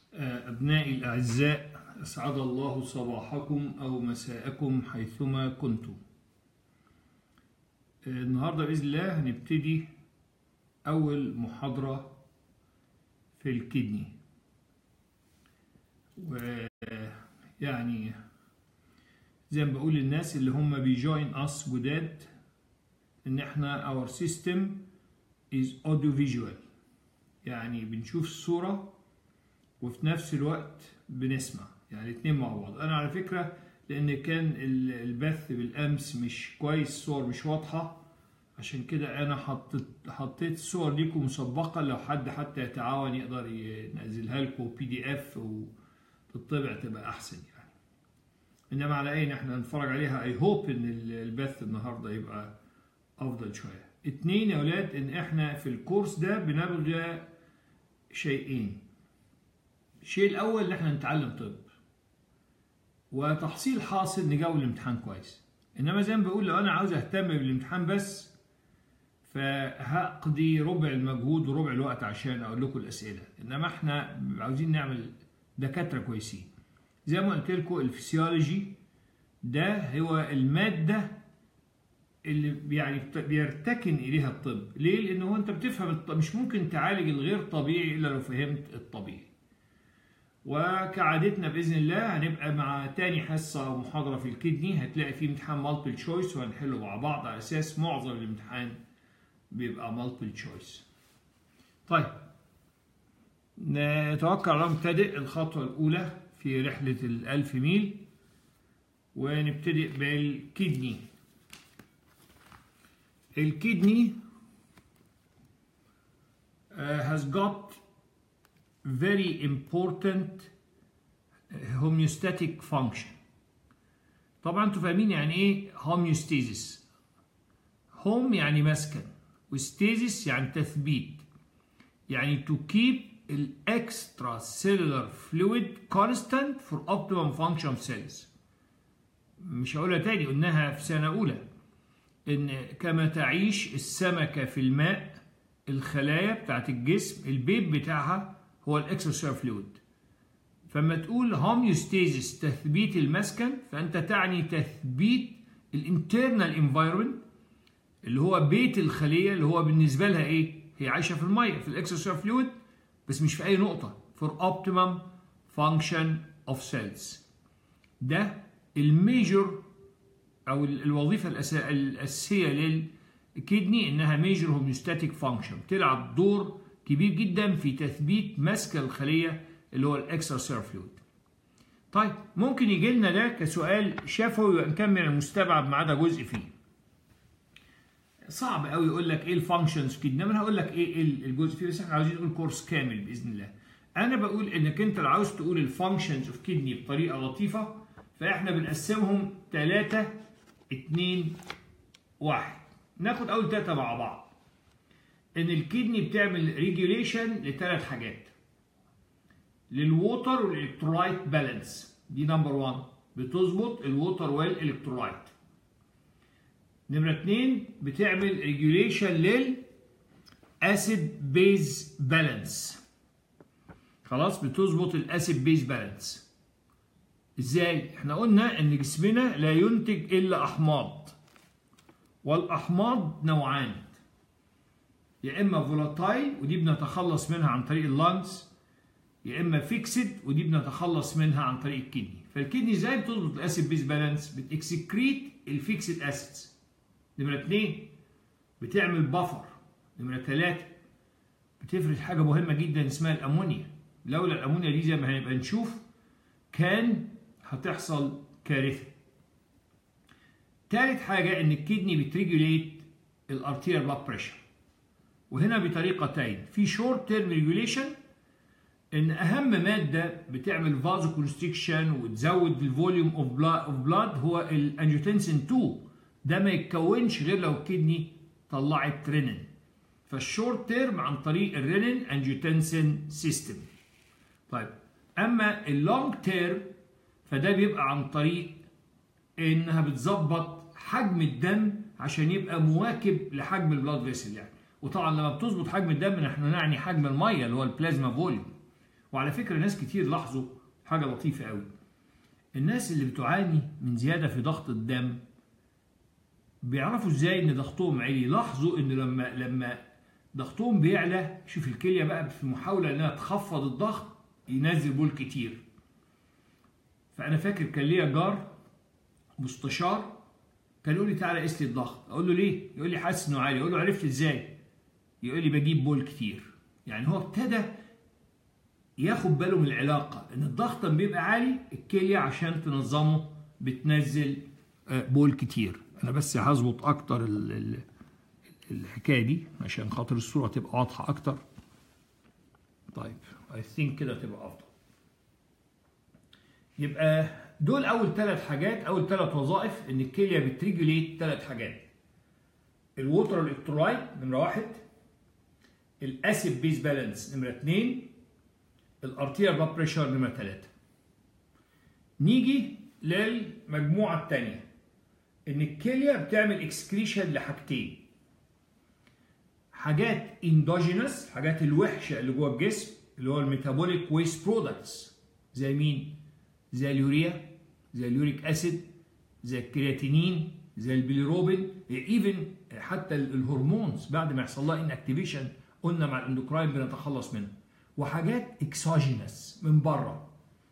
أبنائي الأعزاء أسعد الله صباحكم أو مساءكم حيثما كنتم النهاردة بإذن الله هنبتدي أول محاضرة في الكدني ويعني زي ما بقول للناس اللي هم بيجوين أس جداد إن إحنا our system is audio visual يعني بنشوف الصورة وفي نفس الوقت بنسمع يعني الاتنين مع بعض انا على فكرة لان كان البث بالامس مش كويس الصور مش واضحة عشان كده انا حطيت حطيت الصور ليكم مسبقة لو حد حتى يتعاون يقدر ينزلها لكم بي دي اف وتطبع تبقى احسن يعني انما على ايه احنا نتفرج عليها اي هوب ان البث النهارده يبقى افضل شوية اتنين يا ولاد ان احنا في الكورس ده بنبغى شيئين الشيء الأول إن إحنا نتعلم طب وتحصيل حاصل نجاوب الامتحان كويس إنما زي ما بقول لو أنا عاوز أهتم بالامتحان بس فهقضي ربع المجهود وربع الوقت عشان أقول لكم الأسئلة إنما إحنا عاوزين نعمل دكاترة كويسين زي ما قلت لكم الفسيولوجي ده هو المادة اللي يعني بيرتكن إليها الطب ليه؟ لأنه أنت بتفهم الطب مش ممكن تعالج الغير طبيعي إلا لو فهمت الطبيعي وكعادتنا باذن الله هنبقى مع تاني حصه او محاضره في الكدني هتلاقي فيه امتحان مالتيبل تشويس وهنحله مع بعض على اساس معظم الامتحان بيبقى مالتيبل تشويس. طيب نتوكل على مبتدئ الخطوه الاولى في رحله الألف ميل ونبتدئ بالكدني. الكدني uh, has got very important homeostatic function طبعا انتوا فاهمين يعني ايه homeostasis home يعني مسكن وستيزيس يعني تثبيت يعني to keep ال extracellular fluid constant for optimum function of cells مش هقولها تاني قلناها في سنة أولى إن كما تعيش السمكة في الماء الخلايا بتاعت الجسم البيب بتاعها هو الاكسترا فلويد فلما تقول هوميوستيزيس تثبيت المسكن فانت تعني تثبيت الانترنال انفايرمنت اللي هو بيت الخليه اللي هو بالنسبه لها ايه هي عايشه في الميه في الاكسترا فلويد بس مش في اي نقطه for optimum function of cells ده الميجر او الوظيفه الاساسيه للكدني انها ميجر هوميوستاتيك فانكشن بتلعب دور كبير جدا في تثبيت مسك الخليه اللي هو الاكسترا سير فلويد. طيب ممكن يجي لنا ده كسؤال شفوي ونكمل المستبعد ما عدا جزء فيه. صعب قوي يقول لك ايه الفانكشنز في انما انا هقول لك ايه الجزء فيه بس احنا عاوزين نقول كورس كامل باذن الله. انا بقول انك انت لو عاوز تقول الفانكشنز اوف كدني بطريقه لطيفه فاحنا بنقسمهم 3 2 1 ناخد اول ثلاثه مع بعض. ان الكدني بتعمل ريجوليشن لثلاث حاجات للووتر والالكترولايت بالانس دي نمبر 1 بتظبط الووتر والالكترولايت نمرة 2 بتعمل ريجوليشن لل اسيد بيز بالانس خلاص بتظبط الاسيد بيز بالانس ازاي احنا قلنا ان جسمنا لا ينتج الا احماض والاحماض نوعان يا اما فولاتايل ودي بنتخلص منها عن طريق اللانجز يا اما فيكسد ودي بنتخلص منها عن طريق الكدني فالكدني ازاي بتظبط الاسيد بيز بالانس بتكسكريت الفيكسد اسيدز نمره اثنين بتعمل بفر نمره ثلاثه بتفرز حاجه مهمه جدا اسمها الامونيا لولا الامونيا دي زي ما هنبقى نشوف كان هتحصل كارثه ثالث حاجه ان الكدني بتريجوليت الارتيريال بلاد بريشر وهنا بطريقتين في شورت تيرم ريجوليشن ان اهم ماده بتعمل فازو كونستريكشن وتزود الفوليوم اوف بلاد هو الانجيوتنسين 2 ده ما يتكونش غير لو الكدني طلعت رينين فالشورت تيرم عن طريق الرينين انجيوتنسين سيستم طيب اما اللونج تيرم فده بيبقى عن طريق انها بتظبط حجم الدم عشان يبقى مواكب لحجم البلاد فيسل يعني وطبعا لما بتظبط حجم الدم نحن نعني حجم الميه اللي هو البلازما فوليوم وعلى فكره ناس كتير لاحظوا حاجه لطيفه قوي الناس اللي بتعاني من زياده في ضغط الدم بيعرفوا ازاي ان ضغطهم عالي لاحظوا ان لما لما ضغطهم بيعلى شوف الكليه بقى في محاوله انها تخفض الضغط ينزل بول كتير فانا فاكر كان ليا جار مستشار كان يقول لي تعالى قيس لي الضغط اقول له ليه يقول لي حاسس انه عالي اقول له عرفت ازاي يقول لي بجيب بول كتير يعني هو ابتدى ياخد باله من العلاقه ان الضغط لما بيبقى عالي الكليه عشان تنظمه بتنزل بول كتير انا بس هظبط اكتر ال ال الحكايه دي عشان خاطر الصوره تبقى واضحه اكتر طيب اي ثينك كده تبقى افضل يبقى دول اول ثلاث حاجات اول ثلاث وظائف ان الكليه بتريجوليت ثلاث حاجات الووتر الكترولايت نمره واحد الاسيد بيز بالانس نمره اثنين الارتيريال بلاد بريشر نمره ثلاثه نيجي للمجموعه الثانيه ان الكليه بتعمل اكسكريشن لحاجتين حاجات اندوجينس الحاجات الوحشه اللي جوه الجسم اللي هو الميتابوليك ويست برودكتس زي مين زي اليوريا زي اليوريك اسيد زي الكرياتينين زي البيليروبين ايفن حتى الهرمونز بعد ما يحصل لها ان اكتيفيشن قلنا مع الاندوكراين بنتخلص منها وحاجات اكسوجينس من بره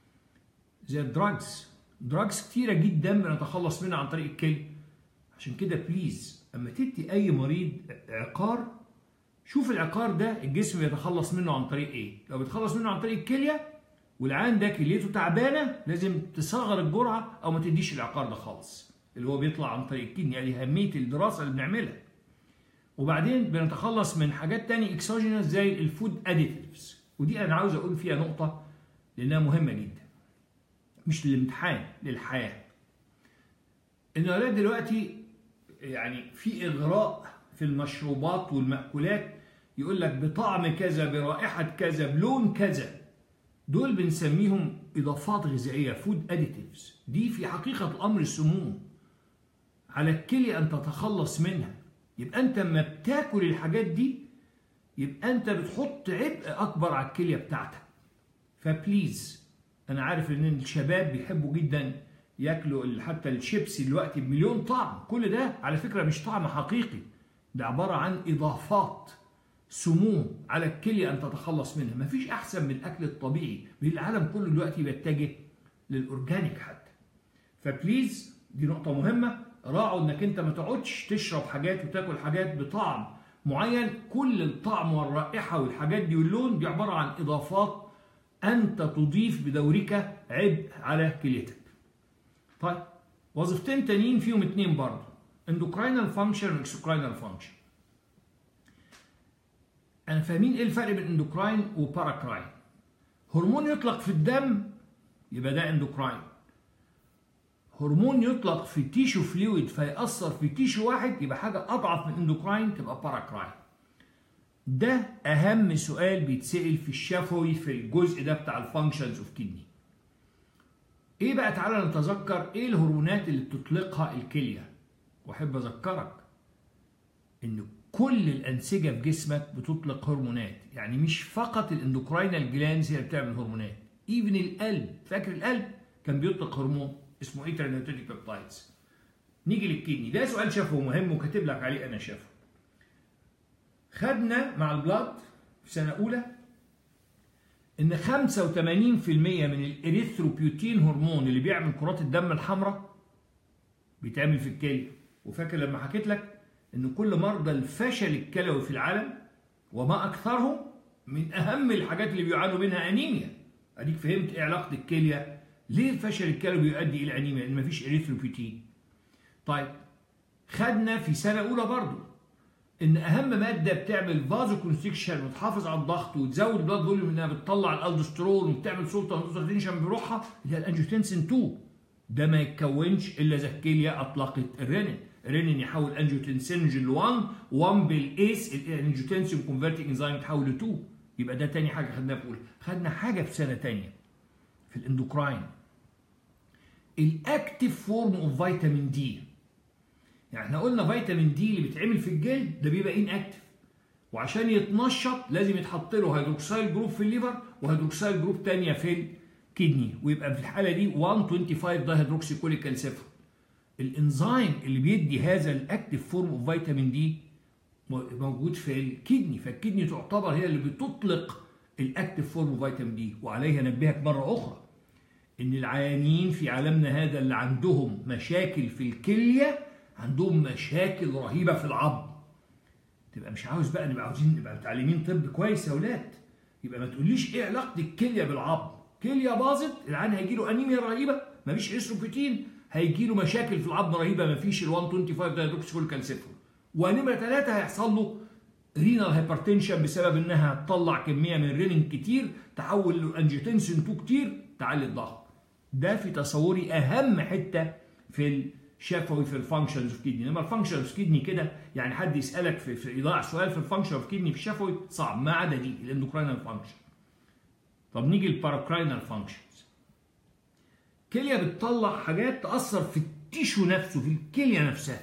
زي الدراجز دراجز كتيره جدا بنتخلص منها عن طريق الكلى عشان كده بليز اما تدي اي مريض عقار شوف العقار ده الجسم بيتخلص منه عن طريق ايه لو بيتخلص منه عن طريق الكليه والعيان ده كليته تعبانه لازم تصغر الجرعه او ما تديش العقار ده خالص اللي هو بيطلع عن طريق الكدني يعني اهميه الدراسه اللي بنعملها وبعدين بنتخلص من حاجات تاني اكسوجينس زي الفود اديتيفز ودي انا عاوز اقول فيها نقطه لانها مهمه جدا مش للامتحان للحياه النهارده دلوقتي يعني في اغراء في المشروبات والمأكولات يقول لك بطعم كذا برائحه كذا بلون كذا دول بنسميهم اضافات غذائيه فود اديتيفز دي في حقيقه الامر سموم على الكلي ان تتخلص منها يبقى انت لما بتاكل الحاجات دي يبقى انت بتحط عبء اكبر على الكليه بتاعتك فبليز انا عارف ان الشباب بيحبوا جدا ياكلوا حتى الشيبسي دلوقتي بمليون طعم كل ده على فكره مش طعم حقيقي ده عباره عن اضافات سموم على الكليه ان تتخلص منها مفيش احسن من الاكل الطبيعي العالم كله دلوقتي بيتجه للاورجانيك حتى فبليز دي نقطه مهمه راعوا انك انت ما تقعدش تشرب حاجات وتاكل حاجات بطعم معين كل الطعم والرائحه والحاجات دي واللون دي عباره عن اضافات انت تضيف بدورك عبء على كليتك طيب وظيفتين تانيين فيهم اتنين برضه اندوكراينال فانكشن واكسوكراينال فانكشن انا فاهمين ايه الفرق بين اندوكراين وباراكراين هرمون يطلق في الدم يبقى ده اندوكراين هرمون يطلق في تيشو فلويد فيأثر في تيشو واحد يبقى حاجة أضعف من اندوكراين تبقى باراكراين ده أهم سؤال بيتسأل في الشفوي في الجزء ده بتاع الفانكشنز اوف كدني ايه بقى تعالى نتذكر ايه الهرمونات اللي بتطلقها الكليه واحب اذكرك ان كل الانسجه في جسمك بتطلق هرمونات يعني مش فقط الاندوكراينال جلانز هي اللي بتعمل هرمونات ايفن القلب فاكر القلب كان بيطلق هرمون اسمه ايترنيوتيك بيبتايدز نيجي للكدني ده سؤال شافه مهم وكاتب لك عليه انا شافه خدنا مع البلاد في سنه اولى ان 85% من الاريثروبيوتين هرمون اللي بيعمل كرات الدم الحمراء بيتعمل في الكليه وفاكر لما حكيت لك ان كل مرضى الفشل الكلوي في العالم وما اكثرهم من اهم الحاجات اللي بيعانوا منها انيميا اديك فهمت ايه علاقه الكليه ليه الفشل الكلوي بيؤدي الى انيميا لان مفيش اريثروبيوتين طيب خدنا في سنه اولى برضه ان اهم ماده بتعمل فازو كونستريكشن وتحافظ على الضغط وتزود بلاد فوليوم انها بتطلع الالدوسترون وبتعمل سلطه ريتنشن بروحها اللي هي الانجيوتنسين 2 ده ما يتكونش الا اذا الكليه اطلقت الرينين الرينين يحول انجيوتنسينوجين ل 1 1 بالايس الانجيوتنسين كونفرتنج انزيم يتحول ل 2 يبقى ده تاني حاجه خدناها في اولى خدنا حاجه في سنه تانيه في الاندوكراين الاكتيف فورم اوف فيتامين دي يعني احنا قلنا فيتامين دي اللي بيتعمل في الجلد ده بيبقى ان اكتف وعشان يتنشط لازم يتحط له هيدروكسيل جروب في الليفر وهيدروكسيل جروب تانية في الكدني ويبقى في الحاله دي 125 ده هيدروكسي كوليكالسيفر الانزيم اللي بيدي هذا الاكتيف فورم اوف فيتامين دي موجود في الكدني فالكدني تعتبر هي اللي بتطلق الاكتيف فورم اوف فيتامين دي وعليها انبهك مره اخرى ان العيانين في عالمنا هذا اللي عندهم مشاكل في الكليه عندهم مشاكل رهيبه في العظم تبقى مش عاوز بقى نبقى عاوزين نبقى متعلمين طب كويس يا اولاد يبقى ما تقوليش ايه علاقه الكليه بالعظم كليه باظت العيان هيجي له انيميا رهيبه مفيش استروبيتين هيجي له مشاكل في العظم رهيبه مفيش ال 125 دايدروكسيكول كالسيفون ونمره ثلاثه هيحصل له رينال هايبرتنشن بسبب انها تطلع كميه من الرينين كتير تحول لانجيوتنسين 2 كتير تعلي الضغط ده في تصوري اهم حته في الشفوي في الفانكشنز اوف كيدني انما الفانكشنز اوف كيدني كده يعني حد يسالك في, في ايضاح سؤال في الفانكشن اوف كيدني في الشفوي صعب ما عدا دي الاندوكراينال فانكشن طب نيجي للباراكراينال فانكشنز الكليه بتطلع حاجات تاثر في التيشو نفسه في الكليه نفسها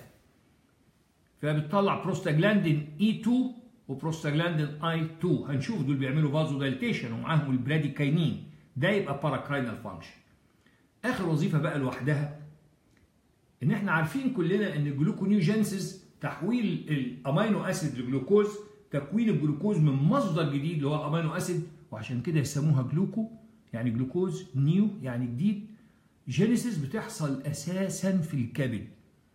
فبتطلع بروستاجلاندين اي 2 وبروستاجلاندين اي 2 هنشوف دول بيعملوا فازو دايليتيشن ومعاهم البراديكاينين ده يبقى باراكراينال فانكشن اخر وظيفه بقى لوحدها ان احنا عارفين كلنا ان الجلوكونيوجينسيس تحويل الامينو اسيد لجلوكوز تكوين الجلوكوز من مصدر جديد اللي هو الامينو اسيد وعشان كده يسموها جلوكو يعني جلوكوز نيو يعني جديد جينيسيس بتحصل اساسا في الكبد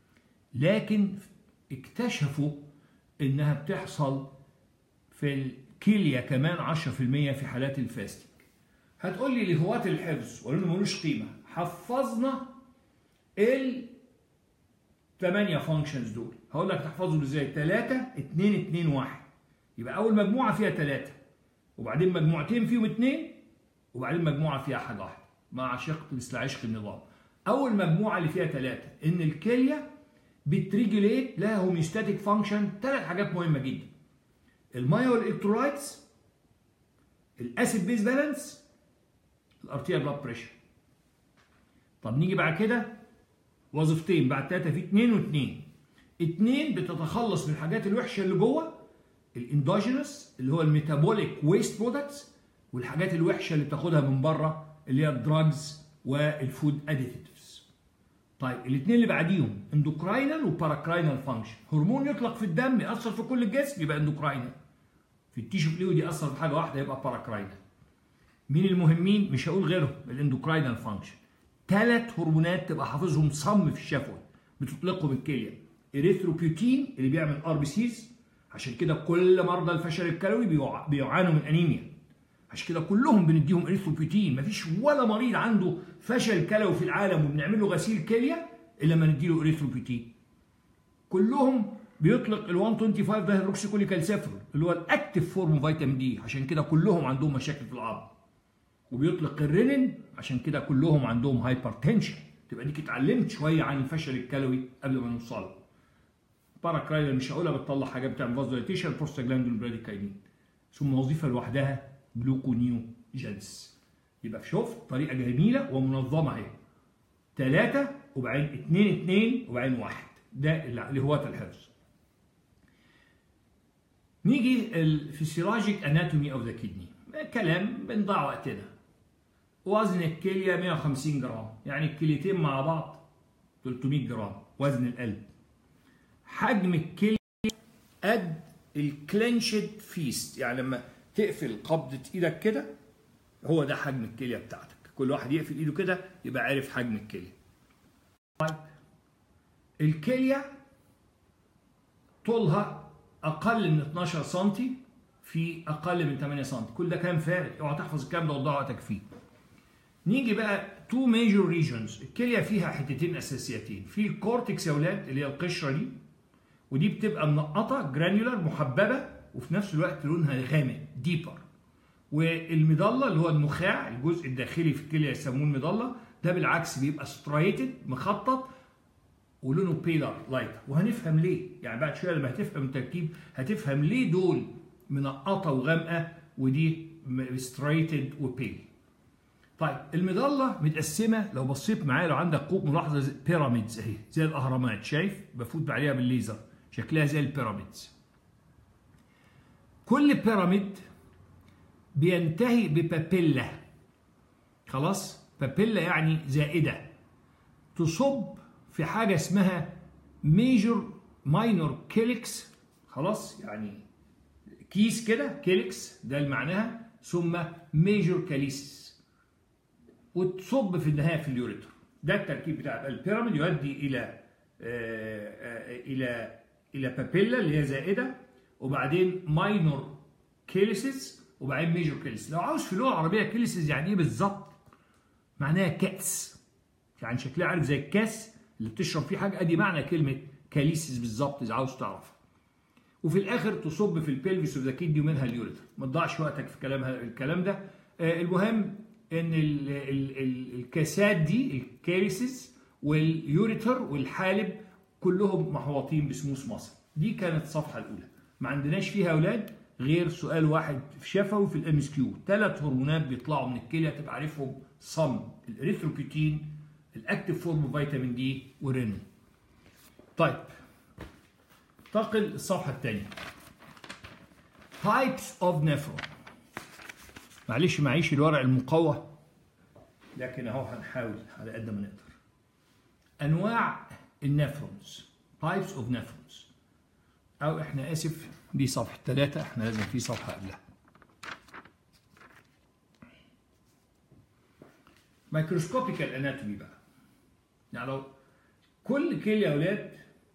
لكن اكتشفوا انها بتحصل في الكليه كمان 10% في حالات الفاستنج هتقول لي لهواة الحفظ ولا ملوش قيمه حفظنا ال 8 فانكشنز دول هقول لك تحفظهم ازاي 3 2 2 1 يبقى اول مجموعه فيها 3 وبعدين مجموعتين فيهم 2 وبعدين مجموعه فيها حاجه واحده مع شق مثل عشق النظام اول مجموعه اللي فيها 3 ان الكليه بتريجوليت لها هوميوستاتيك فانكشن ثلاث حاجات مهمه جدا الميه والالكترولايتس الاسيد بيز بالانس الارتيال بلاد بريشر طب نيجي بعد كده وظيفتين بعد ثلاثه في اثنين واثنين اثنين بتتخلص من الحاجات الوحشه اللي جوه الاندوجينس اللي هو الميتابوليك ويست برودكتس والحاجات الوحشه اللي بتاخدها من بره اللي هي الدراجز والفود اديتيفز طيب الاثنين اللي بعديهم اندوكراينال وباراكراينال فانكشن هرمون يطلق في الدم ياثر في كل الجسم يبقى اندوكراينال في التيشو فلويد ياثر في حاجه واحده يبقى باراكراينال مين المهمين مش هقول غيرهم الاندوكراينال فانكشن ثلاث هرمونات تبقى حافظهم صم في الشفوي بتطلقهم الكليه اريثروبيوتين اللي بيعمل ار بي سيز عشان كده كل مرضى الفشل الكلوي بيعانوا من انيميا عشان كده كلهم بنديهم اريثروبيوتين مفيش ولا مريض عنده فشل كلوي في العالم وبنعمل له غسيل كليه الا لما نديله اريثروبيوتين كلهم بيطلق ال 125 ده هيدروكسيكوليكالسيفرول اللي هو الاكتيف فورم فيتامين دي عشان كده كلهم عندهم مشاكل في العظم وبيطلق الرينين عشان كده كلهم عندهم هايبرتنشن تبقى ديك اتعلمت شويه عن الفشل الكلوي قبل ما نوصل باراكراينال مش هقولها بتطلع حاجات بتعمل فازوليتيشن بروستاجلاندين براديكاينين ثم وظيفه لوحدها جلوكونيوجينس يبقى شوف طريقه جميله ومنظمه اهي ثلاثة وبعدين اثنين اثنين وبعدين واحد ده اللي هو الحفظ نيجي الفسيولوجيك اناتومي اوف ذا كيدني كلام بنضيع وقتنا وزن الكليه 150 جرام يعني الكليتين مع بعض 300 جرام وزن القلب حجم الكليه قد الكلينشد فيست يعني لما تقفل قبضه ايدك كده هو ده حجم الكليه بتاعتك كل واحد يقفل ايده كده يبقى عارف حجم الكليه طيب الكليه طولها اقل من 12 سم في اقل من 8 سم كل ده كلام فارغ اوعى تحفظ الكلام ده وتضيع وقتك فيه نيجي بقى تو ميجور ريجونز الكليه فيها حتتين اساسيتين في الكورتكس يا اولاد اللي هي القشره دي ودي بتبقى منقطه جرانيولار محببه وفي نفس الوقت لونها غامق ديبر والمضله اللي هو النخاع الجزء الداخلي في الكليه يسموه المضله ده بالعكس بيبقى سترايتد مخطط ولونه بيلر لايت وهنفهم ليه يعني بعد شويه لما هتفهم التركيب هتفهم ليه دول منقطه وغامقه ودي سترايتد وبيل طيب المظله متقسمه لو بصيت معايا لو عندك قوق ملاحظه بيراميدز اهي زي الاهرامات شايف بفوت عليها بالليزر شكلها زي البيراميدز كل بيراميد بينتهي ببابيلا خلاص بابيلا يعني زائدة تصب في حاجة اسمها ميجور ماينور كيلكس خلاص يعني كيس كده كيلكس ده معناها ثم ميجور كاليسيس وتصب في النهاية في اليوريتر ده التركيب بتاع البيراميد يؤدي إلى آه، آه، إلى إلى بابيلا اللي هي زائدة وبعدين ماينور كيليسيس وبعدين ميجور كيليسيس لو عاوز في اللغة العربية كيليسيس يعني إيه بالظبط؟ معناها كأس يعني شكلها عارف زي الكاس اللي بتشرب فيه حاجه ادي معنى كلمه كاليسيس بالظبط اذا عاوز تعرف وفي الاخر تصب في البلفيس اوف ذا كيدني ومنها اليوريتر ما تضيعش وقتك في كلام الكلام ده آه المهم ان ال ال ال الكاسات دي الكاليسيس واليوريتر والحالب كلهم محوطين بسموث مصر دي كانت الصفحه الاولى ما عندناش فيها اولاد غير سؤال واحد في شفوي في الام اس كيو ثلاث هرمونات بيطلعوا من الكليه تبقى عارفهم صم الاريثروبيوتين الاكتيف فورم فيتامين دي والرينين طيب انتقل الصفحه الثانيه types of nephron معلش معيش الورق المقوى لكن اهو هنحاول على قد ما نقدر انواع النفرونز types of nephrons او احنا اسف دي صفحه ثلاثة احنا لازم في صفحه قبلها مايكروسكوبيكال اناتومي بقى يعني لو كل كلية يا ولاد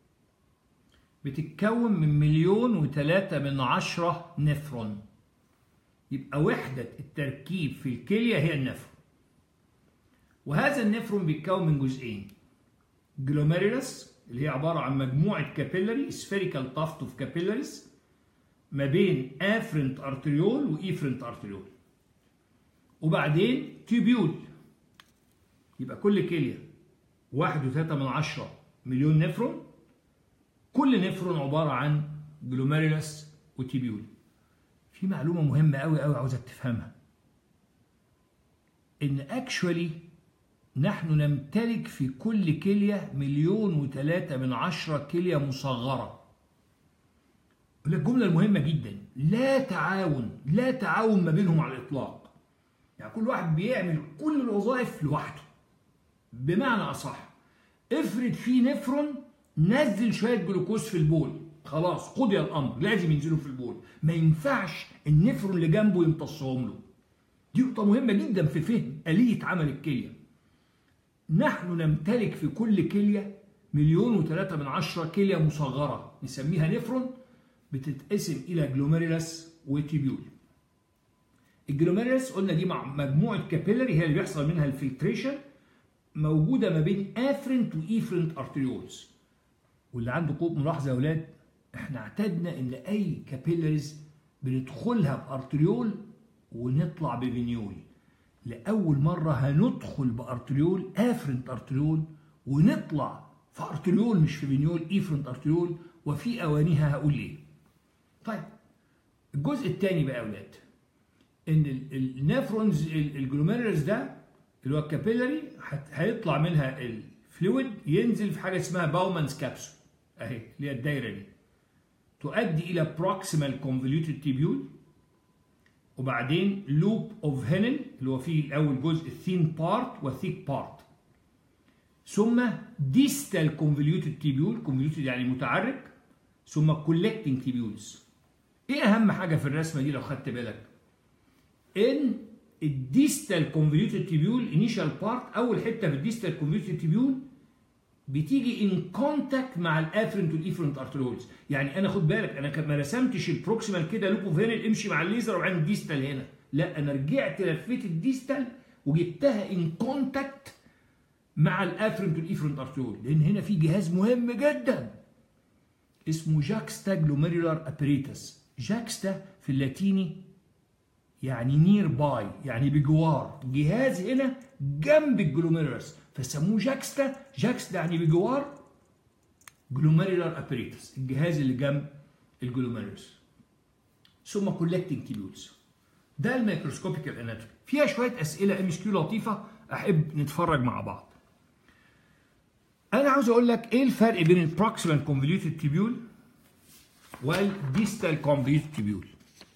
بتتكون من مليون وثلاثة من عشرة نفرون يبقى وحدة التركيب في الكلية هي النفرون وهذا النفرون بيتكون من جزئين جلوميرولس اللي هي عبارة عن مجموعة كابيلاري سفيريكال تافت اوف كابيلاريز ما بين افرنت ارتريول وايفرنت ارتريول وبعدين تيبيول يبقى كل كليه واحد وثلاثة من عشرة مليون نفرون كل نفرون عبارة عن جلوميرولس وتيبيول في معلومة مهمة قوي قوي عاوزك تفهمها إن اكشولي نحن نمتلك في كل كلية مليون وثلاثة من عشرة كلية مصغرة الجملة المهمة جدا لا تعاون لا تعاون ما بينهم على الإطلاق يعني كل واحد بيعمل كل الوظائف لوحده بمعنى أصح افرض في نفرون نزل شوية جلوكوز في البول خلاص قضي الأمر لازم ينزلوا في البول ما ينفعش النفرون اللي جنبه يمتصهم له دي نقطة مهمة جدا في فهم آلية عمل الكلية نحن نمتلك في كل كلية مليون وثلاثة من عشرة كلية مصغرة نسميها نفرون بتتقسم إلى جلوميرولس وتيبيول الجلوميرولس قلنا دي مجموعة كابيلاري هي اللي بيحصل منها الفلتريشن موجودة ما بين افرنت وايفرنت ارتريولز واللي عنده قوة ملاحظة يا أولاد احنا اعتدنا ان اي كابيلاريز بندخلها بارتريول ونطلع بفينيول لأول مرة هندخل بارتريول افرنت ارتريول ونطلع في ارتريول مش في فينيول ايفرنت ارتريول وفي اوانيها هقول ليه طيب الجزء الثاني بقى يا اولاد ان النفرونز الجلوميرولز ده اللي هو الكابيلاري هيطلع منها الفلويد ينزل في حاجه اسمها باومانز كابسول اهي اللي هي الدايره دي تؤدي الى بروكسيمال كونفوليوتد تيبيول وبعدين لوب اوف هينل اللي هو فيه الاول جزء الثين بارت والثيك بارت ثم ديستال كونفوليوتد تيبيول كونفوليوتد يعني متعرج ثم كولكتنج تيبيولز ايه اهم حاجه في الرسمه دي لو خدت بالك ان الديستال كونفوليوتد تيبيول انيشال بارت اول حته في الديستال كونفوليوتد تيبيول بتيجي ان كونتاكت مع الافرنت والايفرنت ارتريولز يعني انا خد بالك انا ما رسمتش البروكسيمال كده لوب اوف هنا امشي مع الليزر وبعدين الديستال هنا لا انا رجعت لفيت الديستال وجبتها ان كونتاكت مع الافرنت والايفرنت ارتريول لان هنا في جهاز مهم جدا اسمه جاكستا جلوميرولار ابريتس جاكستا في اللاتيني يعني نير باي يعني بجوار جهاز هنا جنب الجلوميرولس فسموه جاكستا جاكستا يعني بجوار جلوميرولار ابريتس الجهاز اللي جنب الجلوميرولس ثم كولكتنج تيبيولز ده الميكروسكوبيكال اناتومي فيها شويه اسئله ام اس كيو لطيفه احب نتفرج مع بعض انا عاوز اقول لك ايه الفرق بين البروكسيمال كونفوليوتد تيبيول والديستال كونفوليوتد تيبيول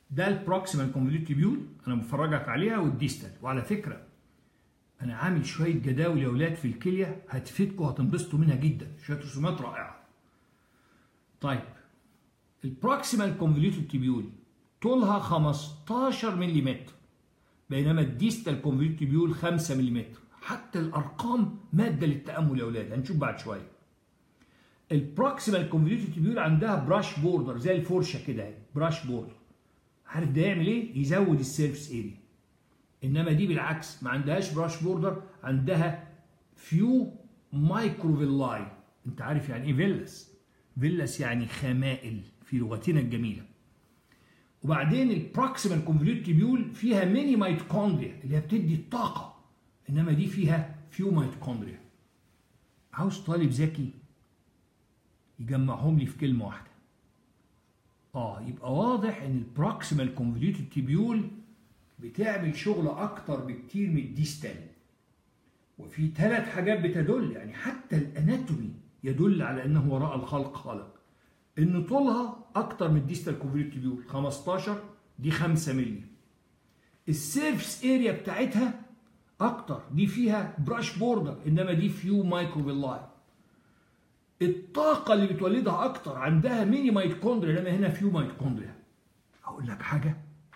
ده البروكسيمال كونفوليوت تيبيول انا بفرجك عليها والديستال وعلى فكره انا عامل شويه جداول يا اولاد في الكليه هتفيدكم هتنبسطوا منها جدا شويه رسومات رائعه طيب البروكسيمال كونفوليوتد تيبيول طولها 15 ملم بينما الديستال كونفوليوتد تيبيول 5 ملم حتى الارقام ماده للتامل يا اولاد هنشوف بعد شويه البروكسيمال كونفوليوتد تيبيول عندها براش بوردر زي الفرشه كده اهي براش بوردر عارف ده يعمل ايه يزود السيرفس اريا انما دي بالعكس ما عندهاش براش بوردر عندها فيو مايكروفيلاي انت عارف يعني ايه فيلس فيلس يعني خمائل في لغتنا الجميله وبعدين البروكسيمال كونفوليوت تيبيول فيها ميني ميتوكوندريا اللي هي بتدي الطاقه انما دي فيها فيو ميتوكوندريا عاوز طالب ذكي يجمعهم لي في كلمه واحده اه يبقى واضح ان البروكسيمال كونفوليوتد تيبيول بتعمل شغل اكتر بكتير من الديستال وفي ثلاث حاجات بتدل يعني حتى الاناتومي يدل على انه وراء الخلق خالق ان طولها اكتر من الديستال كونفوليوتد تيبيول 15 دي 5 مللي السيرفس اريا بتاعتها اكتر دي فيها براش بوردر انما دي فيو مايكروفيلاي الطاقة اللي بتولدها أكتر عندها ميني ميتوكوندريا لما هنا فيو ميتوكوندريا أقول لك حاجة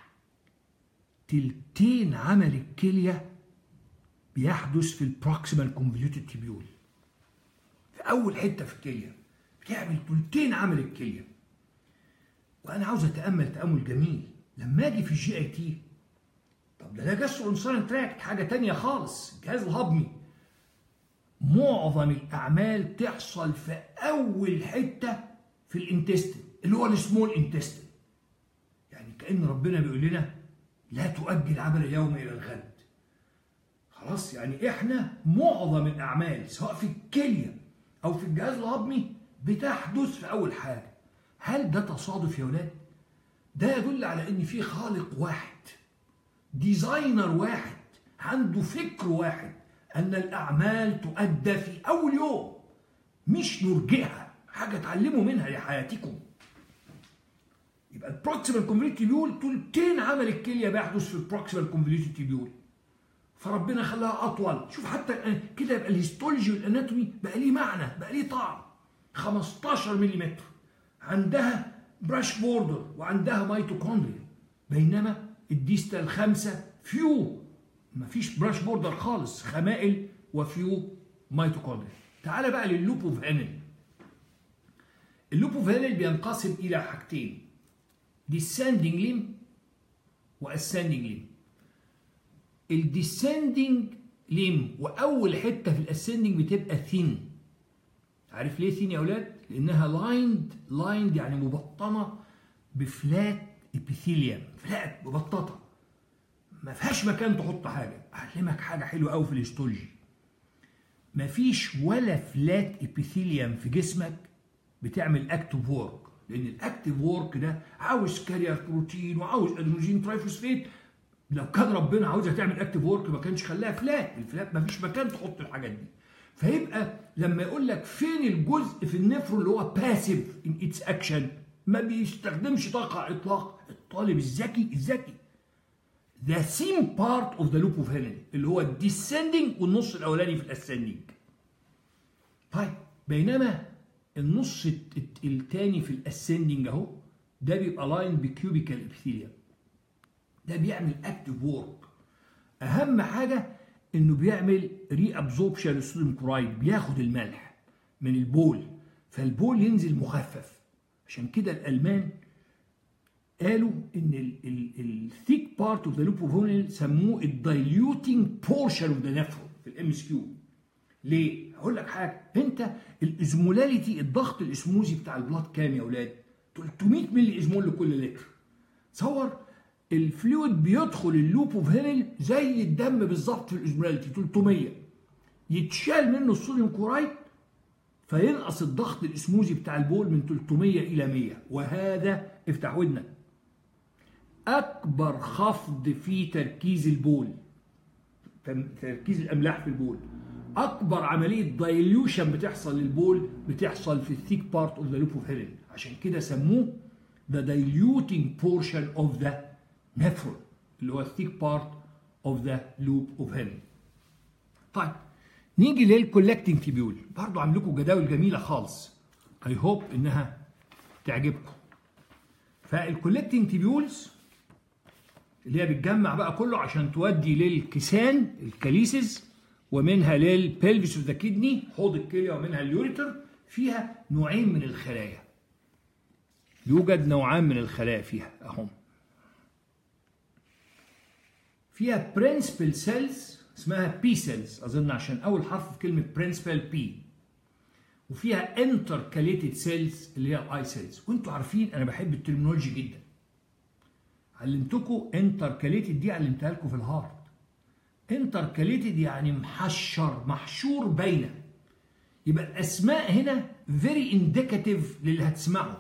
تلتين عمل الكلية بيحدث في البروكسيمال كونفوليوتد تيبيول في أول حتة في الكلية بتعمل تلتين عمل الكلية وأنا عاوز أتأمل تأمل جميل لما أجي في الجي أي تي طب ده ده جاسترو انسان تراكت حاجة تانية خالص الجهاز الهضمي معظم الاعمال تحصل في اول حته في الانتستين اللي هو السمول انتستين يعني كان ربنا بيقول لنا لا تؤجل عمل اليوم الى الغد خلاص يعني احنا معظم الاعمال سواء في الكليه او في الجهاز الهضمي بتحدث في اول حاجه هل ده تصادف يا ولاد ده يدل على ان في خالق واحد ديزاينر واحد عنده فكر واحد أن الأعمال تؤدى في أول يوم مش نرجئها حاجة تعلموا منها لحياتكم يبقى البروكسيمال كونفوليوتد تيبيول تلتين عمل الكلية بيحدث في البروكسيمال كونفوليوتد تيبيول فربنا خلاها أطول شوف حتى كده يبقى الهيستولوجي والاناتومي بقى ليه معنى بقى ليه طعم 15 ملم عندها براش بوردر وعندها ميتوكوندريا بينما الديستال خمسة فيو مفيش براش بوردر خالص خمائل وفيو ميتوكوندريا تعال بقى لللوب اوف هانل اللوب اوف هانل بينقسم الى حاجتين descending limb وascending limb الديسندنج ليم واول حته في الاسندنج بتبقى ثين عارف ليه ثين يا اولاد لانها لايند لايند يعني مبطنه بفلات ابيثيليوم فلات مبططه ما فيهاش مكان تحط حاجه اعلمك حاجه حلوه قوي في الهيستولوجي ما فيش ولا فلات ابيثيليوم في جسمك بتعمل اكتيف وورك لان الاكتيف وورك ده عاوز كارير بروتين وعاوز ادينوجين ترايفوسفيت لو كان ربنا عاوزها تعمل اكتيف وورك ما كانش خلاها فلات الفلات ما فيش مكان تحط الحاجات دي فيبقى لما يقول لك فين الجزء في النفرون اللي هو باسيف ان اتس اكشن ما بيستخدمش طاقه على الاطلاق الطالب الذكي الذكي the same part of the loop of Helen اللي هو الديسندنج والنص الاولاني في الاسندنج طيب بينما النص الثاني في الاسندنج اهو ده بيبقى لاين بكيوبيكال ابيثيليوم ده بيعمل اكتيف وورك اهم حاجه انه بيعمل ري ابزوربشن للصوديوم كورايد بياخد الملح من البول فالبول ينزل مخفف عشان كده الالمان قالوا ان الثيك بارت اوف ذا لوب اوف سموه الدايليوتنج بورشن اوف ذا نفرون في الام اس كيو ليه؟ هقول لك حاجه انت الازمولاليتي الضغط الاسموزي بتاع البلاد كام يا اولاد؟ 300 ملي ازمول لكل لتر تصور الفلويد بيدخل اللوب اوف هيرل زي الدم بالظبط في الازمولاليتي 300 يتشال منه الصوديوم كورايد فينقص الضغط الاسموزي بتاع البول من 300 الى 100 وهذا افتح ودنك اكبر خفض في تركيز البول تركيز الاملاح في البول اكبر عمليه دايليوشن بتحصل للبول بتحصل في الثيك بارت اوف ذا لوب اوف هيرل عشان كده سموه the diluting portion of the nephron اللي هو thick part of the loop of Henle طيب نيجي للكولكتنج تيبيول برضو عامل لكم جداول جميله خالص اي هوب انها تعجبكم فالكولكتنج تيبيولز اللي هي بتجمع بقى كله عشان تودي للكسان الكاليسز ومنها للبلفيس اوف ذا كيدني حوض الكليه ومنها اليوريتر فيها نوعين من الخلايا يوجد نوعان من الخلايا فيها اهم فيها برنسبل سيلز اسمها بي سيلز اظن عشان اول حرف في كلمه برنسبل بي وفيها انتركاليتد سيلز اللي هي الاي سيلز وانتوا عارفين انا بحب الترمينولوجي جدا علمتكم انتركاليتد دي علمتها لكم في الهارت انتركاليتد يعني محشر محشور بين يبقى الاسماء هنا فيري انديكاتيف للي هتسمعه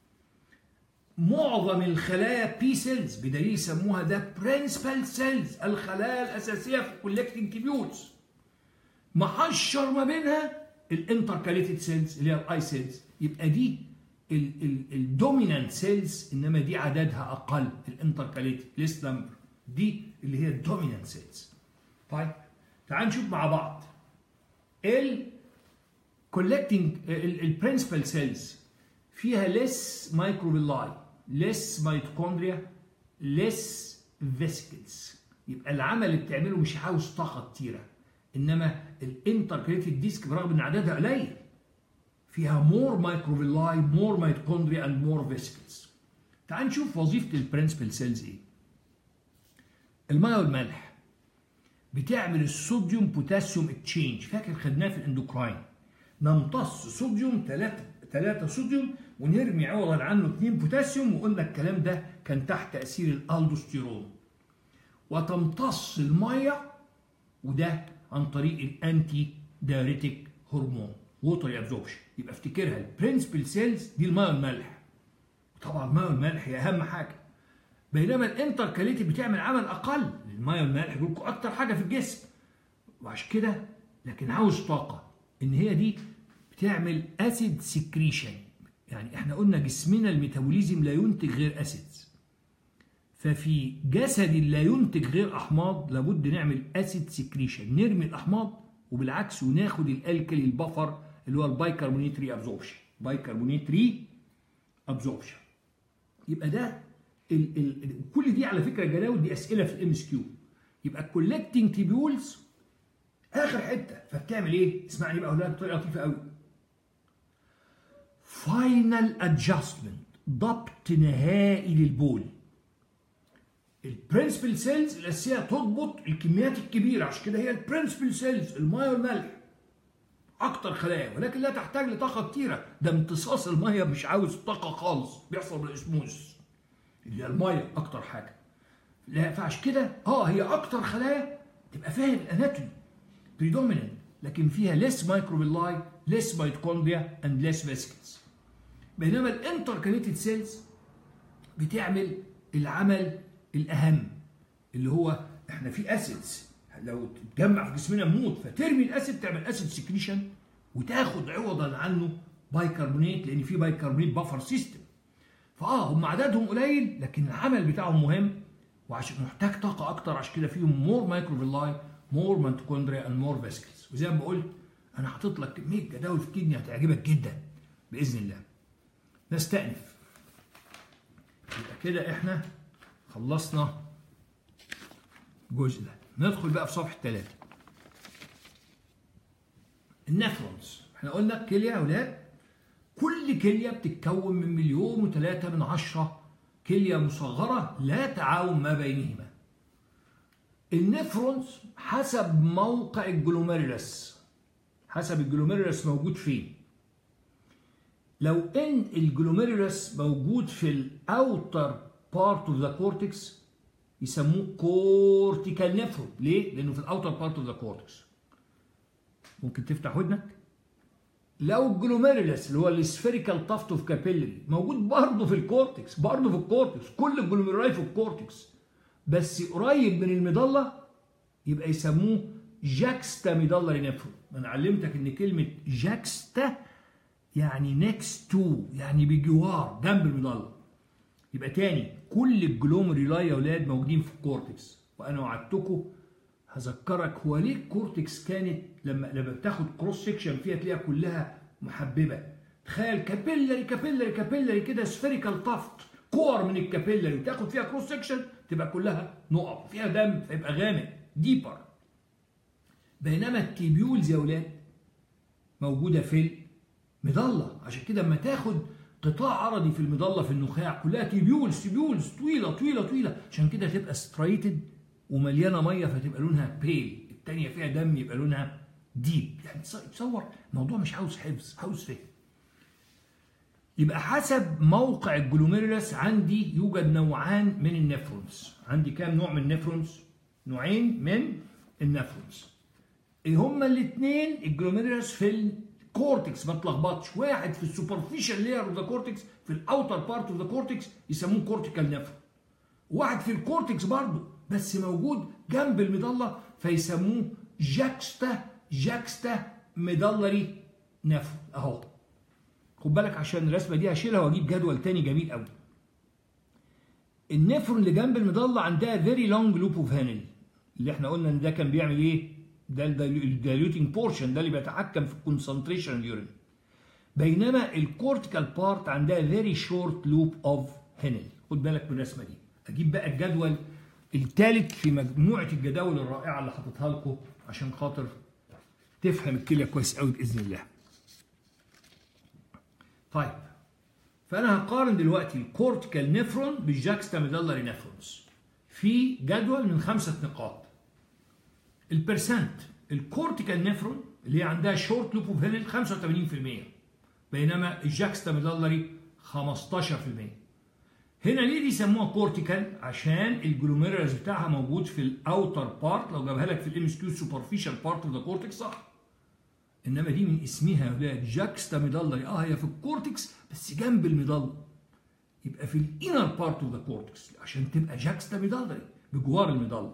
معظم الخلايا بي سيلز بدليل يسموها ذا برنسبل سيلز الخلايا الاساسيه في الكولكتنج تيبيولز محشر ما بينها الانتركاليتد سيلز اللي هي الاي سيلز يبقى دي الدومينانت سيلز انما دي عددها اقل الانتركاليتد ليس نمبر دي اللي هي الدومينانت سيلز طيب تعال نشوف مع بعض ال collecting البرنسبل سيلز فيها less microvilli less mitochondria less vesicles يبقى العمل اللي بتعمله مش عاوز طاقه كتيره انما الانتركريتد ديسك برغم ان عددها قليل فيها مور مايكروفيلاي مور ميتوكوندريا اند مور فيسكلز تعال نشوف وظيفه البرنسبل سيلز ايه الميه والملح بتعمل الصوديوم بوتاسيوم اكتشينج فاكر خدناه في الاندوكراين نمتص صوديوم 3 3 صوديوم ونرمي عوضا عنه 2 بوتاسيوم وقلنا الكلام ده كان تحت تاثير الالدوستيرون وتمتص الميه وده عن طريق الانتي دايريتيك هرمون ووتر ابزوربشن يبقى افتكرها البرنسبل سيلز دي الميه والملح طبعا الميه والملح هي اهم حاجه بينما الانتركاليتي بتعمل عمل اقل الميه والملح بيقول اكتر حاجه في الجسم وعشان كده لكن عاوز طاقه ان هي دي بتعمل اسيد سكريشن يعني احنا قلنا جسمنا الميتابوليزم لا ينتج غير اسيدز ففي جسد لا ينتج غير احماض لابد نعمل اسيد سكريشن نرمي الاحماض وبالعكس وناخد الالكلي البفر اللي هو البايكربونيت ري ابزوربشن بايكربونيت ري ابزوربشن يبقى ده ال ال كل دي على فكره جداول دي اسئله في الام اس كيو يبقى الكولكتنج تيبيولز اخر حته فبتعمل ايه؟ اسمعني بقى اقولها بطريقه لطيفه قوي فاينل ادجستمنت ضبط نهائي للبول البرنسبل سيلز الاساسيه تضبط الكميات الكبيره عشان كده هي البرنسبل سيلز الميه والملح اكتر خلايا ولكن لا تحتاج لطاقه كتيره ده امتصاص الميه مش عاوز طاقه خالص بيحصل بالاسموس اللي هي الميه اكتر حاجه لا فعشان كده اه هي اكتر خلايا تبقى فاهم الاناتومي بريدوميننت لكن فيها ليس مايكروفيلاي ليس ميتوكوندريا اند ليس فيسكلز بينما الانتركاليتد سيلز بتعمل العمل الاهم اللي هو احنا في اسيدز لو تتجمع في جسمنا نموت فترمي الاسيد تعمل اسيد سكريشن وتاخد عوضا عنه بايكربونات لان في بايكربونات بفر سيستم فاه هم عددهم قليل لكن العمل بتاعهم مهم وعشان محتاج طاقه اكتر عشان كده فيهم مور مايكروفيلاي مور ميتوكوندريا اند مور فيسكلز وزي ما قلت انا حاطط لك كميه جداول في الكدني هتعجبك جدا باذن الله نستأنف يبقى كده احنا خلصنا الجزء ده ندخل بقى في صفحه ثلاثة النفرونز احنا قلنا كليه يا اولاد كل كليه بتتكون من مليون وثلاثة من عشرة كليه مصغره لا تعاون ما بينهما النفرونز حسب موقع الجلوميرولس حسب الجلوميرولس موجود فين لو ان الجلوميرولس موجود في الاوتر بارت اوف ذا كورتكس يسموه كورتيكال نفرون ليه؟ لانه في الاوتر بارت اوف ذا كورتكس ممكن تفتح ودنك لو الجلوميرولس اللي هو السفيريكال تافت اوف كابيلري موجود برضه في الكورتكس برضه في الكورتكس كل الجلوميرولاي في الكورتكس بس قريب من المظله يبقى يسموه جاكستا ميدالري نفرون انا علمتك ان كلمه جاكستا يعني نيكست تو يعني بجوار جنب المظله يبقى تاني كل الجلوميرولاي يا اولاد موجودين في الكورتكس وانا وعدتكم هذكرك هو ليه الكورتكس كانت لما لما بتاخد كروس سيكشن فيها تلاقيها كلها محببه تخيل كابيلري كابيلري كابيلري كده سفيريكال طفت كور من الكابيلري وتاخد فيها كروس سيكشن تبقى كلها نقط فيها دم فيبقى غامق ديبر بينما التيبيولز يا اولاد موجوده في المظله عشان كده اما تاخد قطاع عرضي في المظله في النخاع كلها تيبيولز تيبيولز طويله طويله طويله عشان كده تبقى سترايتد ومليانه ميه فتبقى لونها بيل الثانيه فيها دم يبقى لونها ديب يعني تصور الموضوع مش عاوز حفظ عاوز فهم يبقى حسب موقع الجلوميرولس عندي يوجد نوعان من النفرونز عندي كام نوع من النفرونز نوعين من النفرونز ايه هما الاثنين الجلوميرولس في الكورتكس ما تلخبطش واحد في السوبرفيشال لاير اوف ذا كورتكس في الاوتر بارت اوف ذا كورتكس يسموه كورتيكال نفرون واحد في الكورتكس برضه بس موجود جنب المظله فيسموه جاكستا جاكستا ميدلري نفرون اهو خد بالك عشان الرسمه دي هشيلها واجيب جدول تاني جميل قوي النفرون اللي جنب المظله عندها فيري لونج لوب اوف هانل اللي احنا قلنا ان ده كان بيعمل ايه ده الدايلوتنج بورشن ده اللي بيتحكم في الكونسنتريشن اليورين بينما الكورتيكال بارت عندها فيري شورت لوب اوف هانل خد بالك من الرسمه دي اجيب بقى الجدول الثالث في مجموعه الجداول الرائعه اللي حاططها لكم عشان خاطر تفهم الكليه كويس قوي باذن الله طيب فانا هقارن دلوقتي الكورتيكال نفرون بالجاكستا ميدلري نفرونز في جدول من خمسه نقاط البرسنت الكورتيكال نفرون اللي هي عندها شورت لوب اوف هيلل 85% بينما الجاكستا ميدلري 15% هنا ليه بيسموها كورتيكال عشان الجلوميرولس بتاعها موجود في الاوتر بارت لو جابها لك في الام اس كيو سوبرفيشال بارت اوف ذا كورتكس صح انما دي من اسمها يا ولاد جاكستا ميدلري اه هي في الكورتكس بس جنب الميدل يبقى في الانر بارت اوف ذا كورتكس عشان تبقى جاكستا ميدلري بجوار الميدل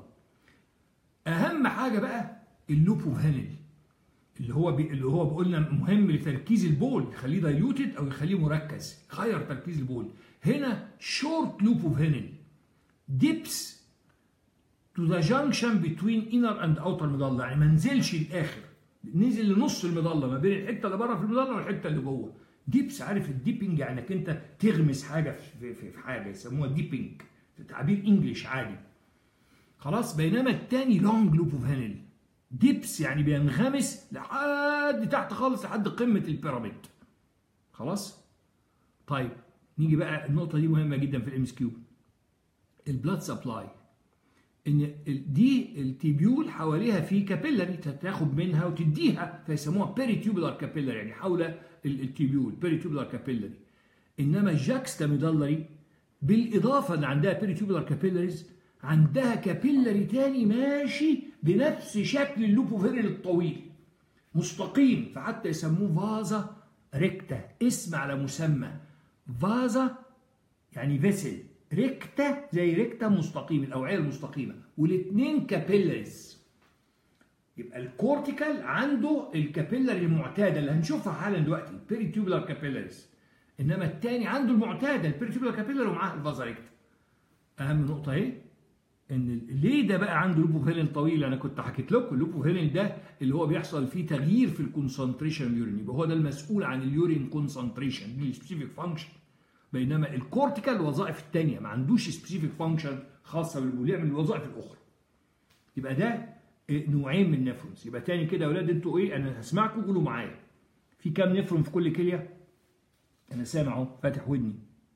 اهم حاجه بقى اللوب اوف هانل اللي هو بي اللي هو قلنا مهم لتركيز البول يخليه دايلوتد او يخليه مركز غير تركيز البول هنا شورت لوب اوف هانل ديبس to the junction between inner and outer medulla يعني ما نزلش الاخر نزل لنص المظله ما بين الحته اللي بره في المظله والحته اللي جوه ديبس عارف الديبنج يعني انك انت تغمس حاجه في, في, في حاجه يسموها ديبنج تعبير انجلش عادي خلاص بينما الثاني لونج لوب اوف هانل ديبس يعني بينغمس لحد تحت خالص لحد قمه البيراميد خلاص طيب نيجي بقى النقطه دي مهمه جدا في الام اس كيو البلاد سبلاي ان دي التيبيول حواليها في كابيلاري تاخد منها وتديها فيسموها بيريتيوبولار كابيلاري يعني حول التيبيول بيريتيوبولار كابيلاري انما الجاكستا ميدلري بالاضافه ان عندها بيريتيوبولار كابيلاريز عندها كابيلاري تاني ماشي بنفس شكل اللوبوفيريل الطويل مستقيم فحتى يسموه فازا ريكتا اسم على مسمى فازا يعني فيسل ريكتا زي ريكتا مستقيم الاوعيه المستقيمه والاثنين كابيلاريز يبقى الكورتيكال عنده الكابيلاري المعتاده اللي هنشوفها حالا دلوقتي بيريتيوبولار كابيلاريز انما الثاني عنده المعتاده البيريتيوبولار كابيلاري ومعاه الفازا ريكتا اهم نقطه اهي ان ليه ده بقى عنده لوبوفيلين طويل انا كنت حكيت لكم اللوبوفيلين ده اللي هو بيحصل فيه تغيير في الكونسنتريشن اليورين يبقى هو ده المسؤول عن اليورين كونسنتريشن دي سبيسيفيك فانكشن بينما الكورتيكال الوظائف الثانيه ما عندوش سبيسيفيك فانكشن خاصه بالبول يعمل الوظائف الاخرى يبقى ده نوعين من النفرونز يبقى تاني كده يا اولاد انتوا ايه انا هسمعكم قولوا معايا في كام نفرون في كل كليه انا سامع اهو فاتح ودني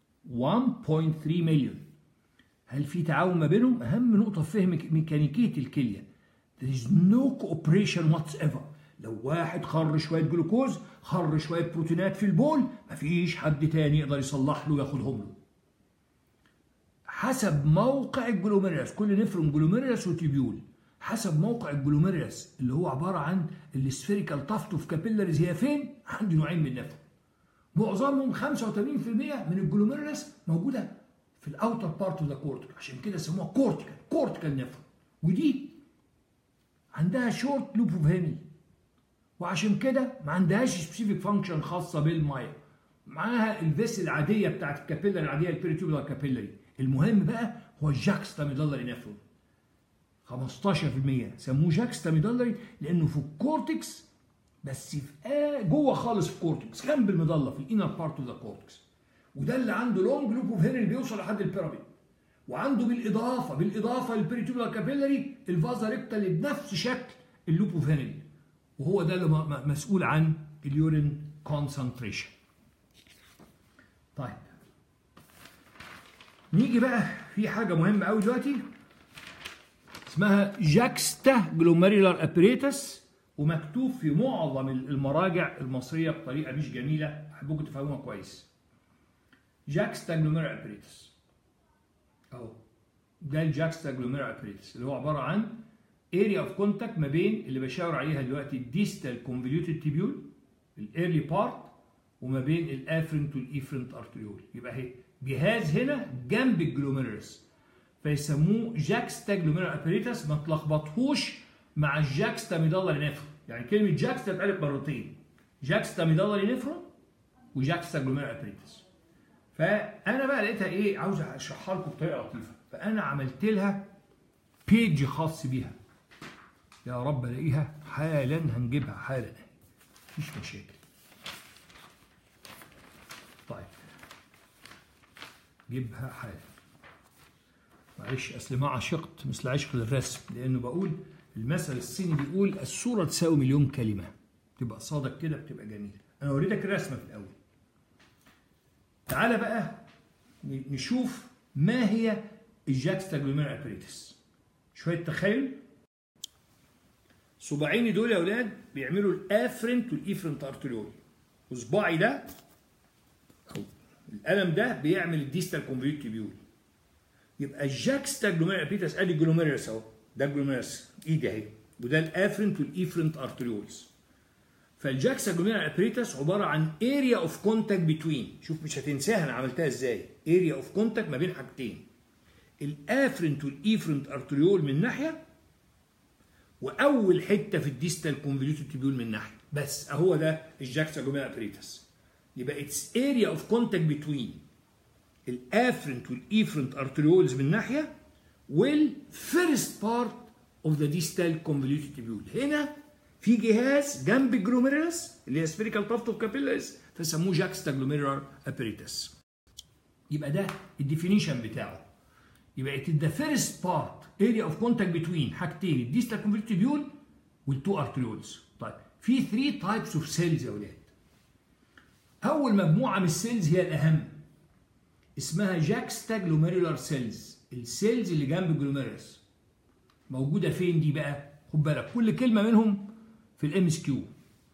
1.3 مليون هل في تعاون ما بينهم اهم نقطه في فهم ميكانيكيه الكليه there is no cooperation whatsoever لو واحد خر شويه جلوكوز خر شويه بروتينات في البول مفيش حد تاني يقدر يصلح له وياخدهم له حسب موقع الجلوميريوس كل نفرون جلوميريوس وتيبيول حسب موقع الجلوميريوس اللي هو عباره عن السفيريكال تافت اوف كابيلاريز هي فين عندي نوعين من النفرون معظمهم 85% من الجلوميريوس موجوده في الاوتر بارت اوف ذا كورتيكال عشان كده سموها كورتيكال كورتيكال نفرون ودي عندها شورت لوب اوف هينل وعشان كده ما عندهاش سبيسيفيك فانكشن خاصه بالميه معاها الفيس العاديه بتاعت الكابيلا العاديه البريتيوبولار كابيلاري المهم بقى هو الجاكستا ميدالري نيفرون 15% سموه جاكستا ميدالري لانه في الكورتكس بس في آه جوه خالص في الكورتكس جنب المظله في الانر بارت اوف ذا كورتكس وده اللي عنده لونج لوب اوف هيرن بيوصل لحد البيراميد وعنده بالاضافه بالاضافه للبريتيوبولار كابيلاري الفازا ريكتا اللي بنفس شكل اللوب اوف هيرن وهو ده اللي مسؤول عن اليورين كونسنتريشن طيب نيجي بقى في حاجه مهمه قوي دلوقتي اسمها جاكستا جلوميرولار ابريتس ومكتوب في معظم المراجع المصريه بطريقه مش جميله احبكم تفهموها كويس جاكستا جلوميرولار ابريتس اهو ده الجاكستا جلوميرولار ابريتس اللي هو عباره عن اريا اوف كونتاكت ما بين اللي بشاور عليها دلوقتي الديستال كونفوليوتد تيبيول الايرلي بارت وما بين الافرنت والايفرنت ارتريول يبقى اهي جهاز هنا جنب الجلوميرولس فيسموه جاكستا جلوميرولار ابريتس ما تلخبطهوش مع الجاكستا ميدالري نفرون يعني كلمه جاكستا اتقالت مرتين جاكستا ميدالري نفرون وجاكستا جلوميرولار ابريتس فانا بقى لقيتها ايه عاوز اشرحها لكم بطريقه لطيفه فانا عملت لها بيج خاص بيها يا رب الاقيها حالا هنجيبها حالا مفيش مشاكل طيب جيبها حالا معلش اصل ما عشقت مثل عشق للرسم لانه بقول المثل الصيني بيقول الصوره تساوي مليون كلمه تبقى صادق كده بتبقى جميله انا وريتك الرسمه في الاول تعالى بقى نشوف ما هي الجاكستا جلوميرا ابريتس شويه تخيل صباعيني دول يا اولاد بيعملوا الافرنت والايفرنت ارتريول وصباعي ده او القلم ده بيعمل الديستال كونفيوت تيبيول يبقى الجاكستا جلوميرا ابريتس ادي جلوميرس اهو ده جلوميرس ايدي اهي وده الافرنت والايفرنت ارتريولز فالجاكسا جلوميرا ابريتس عباره عن اريا اوف كونتاكت بتوين شوف مش هتنساها انا عملتها ازاي اريا اوف كونتاكت ما بين حاجتين الافرنت والايفرنت ارتريول من ناحيه واول حته في الديستال كونفوليوتد تيبيول من ناحيه بس اهو ده الجاكسا جلوميرا ابريتس يبقى اتس اريا اوف كونتاكت بتوين الافرنت والايفرنت ارتريولز من ناحيه والفيرست بارت اوف ذا ديستال كونفوليوتد تيبيول هنا في جهاز جنب الجلوميرولس اللي هي سفيريكال تافت اوف كابيلاريز فسموه جاكستا جلوميرولار ابريتس يبقى ده الديفينيشن بتاعه يبقى it is the first part area of contact between حاجتين الديستال كونفوليوتد تيبيول والتو ارتريولز طيب في 3 تايبس اوف سيلز يا اولاد اول مجموعه من السيلز هي الاهم اسمها جاكستا جلوميرولار سيلز السيلز اللي جنب الجلوميرولس موجوده فين دي بقى خد بالك كل كلمه منهم في الام اس كيو